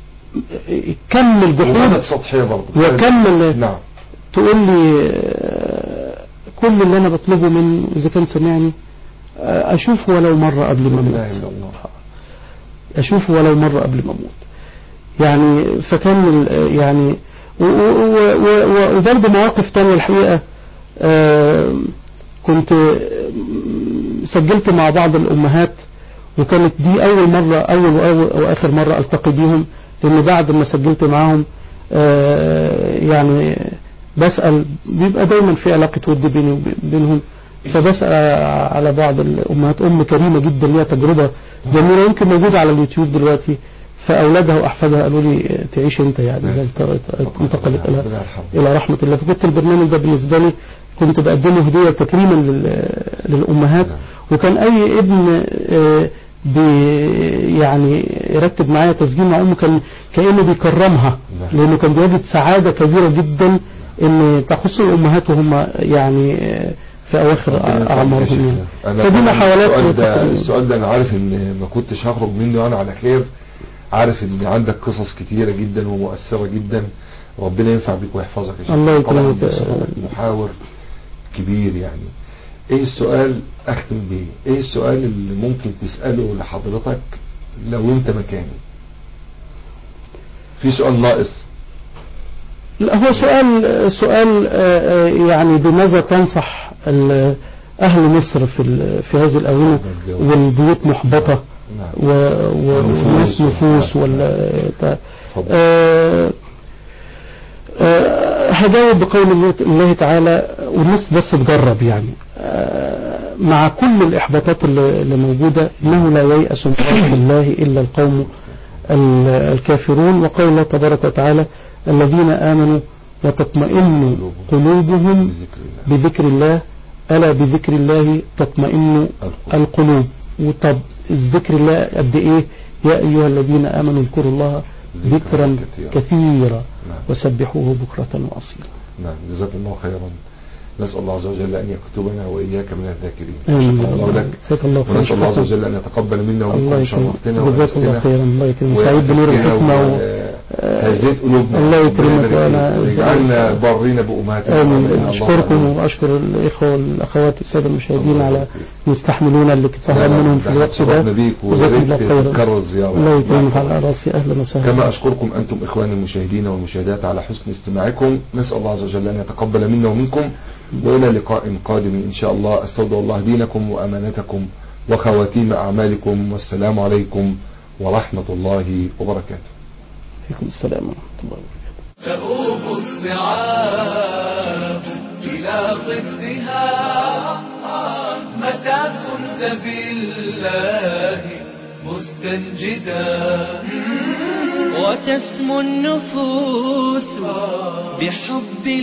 كم الجحود وكانت سطحية برضه وكم ال- نعم تقول لي آه، كل اللي انا بطلبه منه اذا كان سمعني آه، اشوفه ولو مرة قبل ما لا إله إلا اموت الله. اشوفه ولو مرة قبل ما اموت يعني فكان ال- يعني و- و- و- و- وبرضه مواقف تانية الحقيقة آه، كنت آه، سجلت مع بعض الأمهات وكانت دي أول مرة أول وأول وآخر مرة ألتقي بيهم لأن بعد ما سجلت معاهم آه، يعني بسأل بيبقى دايما في علاقة ود بيني وبينهم فبسأل على بعض الأمهات أم كريمة جدا ليها تجربة جميلة يمكن موجودة على اليوتيوب دلوقتي فأولادها وأحفادها قالوا لي تعيش أنت يعني زي انتقلت إلى ربنا يرحمه. إلى رحمة الله فكنت البرنامج ده بالنسبة لي كنت بقدمه هدية تكريما لل- للأمهات وكان أي ابن آه، بي يعني يرتب معايا تسجيل مع أمه كان كأنه بيكرمها نعم. لأنه كان بيجد سعادة كبيرة جدا إن تخص الأمهات وهم يعني آه، في أواخر ربنا يرحمه يا أعمارهم شيخنا. يعني. أنا فدي طبعاً محاولات السؤال ده وتقديم. السؤال ده انا عارف ان ما كنتش هخرج منه انا على خير عارف ان عندك قصص كتيرة جدا ومؤثرة جدا ربنا ينفع بيك ويحفظك يا شيخ الله طبعاً يكرمك. ده صوت محاور كبير يعني ايه السؤال اختم بيه ايه السؤال اللي ممكن تسأله لحضرتك لو انت مكاني في سؤال ناقص لا هو سؤال سؤال آه، آه، يعني بماذا تنصح ال- أهل مصر في ال- في هذه الآونة والبيوت محبطة نعم و- و- والناس نفوس ولا تا- اتفضل. آه، آه، هجاوب بقول الله- الله تعالى والناس بس تجرب يعني آه، مع كل الإحباطات اللي اللي موجودة إنه لا ييأس من روح الله إلا القوم ال- الكافرون وقال الله تبارك وتعالى الذين آمنوا وتطمئن قلوبهم بذكر الله بذكر الله ألا بذكر الله تطمئن القلوب. القلوب وطب الذكر الله قد إيه يا أيها الذين آمنوا اذكروا الله ذكرا ذكرا كثيرا. كثيرا نعم. وسبحوه بكرة وأصيلا نعم جزاك الله خيرا نسأل الله عز وجل أن يكتبنا وإياك من الذاكرين آمين شكرا الله لك جزاك الله خيرا ونسأل الله عز حسن. وجل أن يتقبل منا الله ومنكم يكرمك شرفتنا جزاك الله وأنستنا خيرا الله يكرمك سعيد بنور ويعافينا الحكمة و... وهزيت قلوبنا الله يكرمك ربنا يبارك وأنا- فيك. ويجعلنا بارين بأمهاتنا آمين وأبنائنا. أشكركم اللهم وأشكر الإخوة والأخوات السادة المشاهدين الله على يبارك فيك. يستحملون اللي سهران آمين. منهم في الوقت ده شرفنا بيك جزاكم ويا الله ريت خيرا تكرر الزيارة الله يكرمك على راسي أهلا وسهلا كما أشكركم أنتم إخواني المشاهدين والمشاهدات على حسن استماعكم نسأل الله عز وجل أن يتقبل منا ومنكم وإلى لقاء قادم إن شاء الله أستودع الله دينكم وأمانتكم وخواتيم أعمالكم والسلام عليكم ورحمة الله وبركاته عليكم السلام ورحمة الله وبركاته تؤوب الصعاب إلى ضدها متى كنت بالله مستنجدا وتسمو النفوس بحب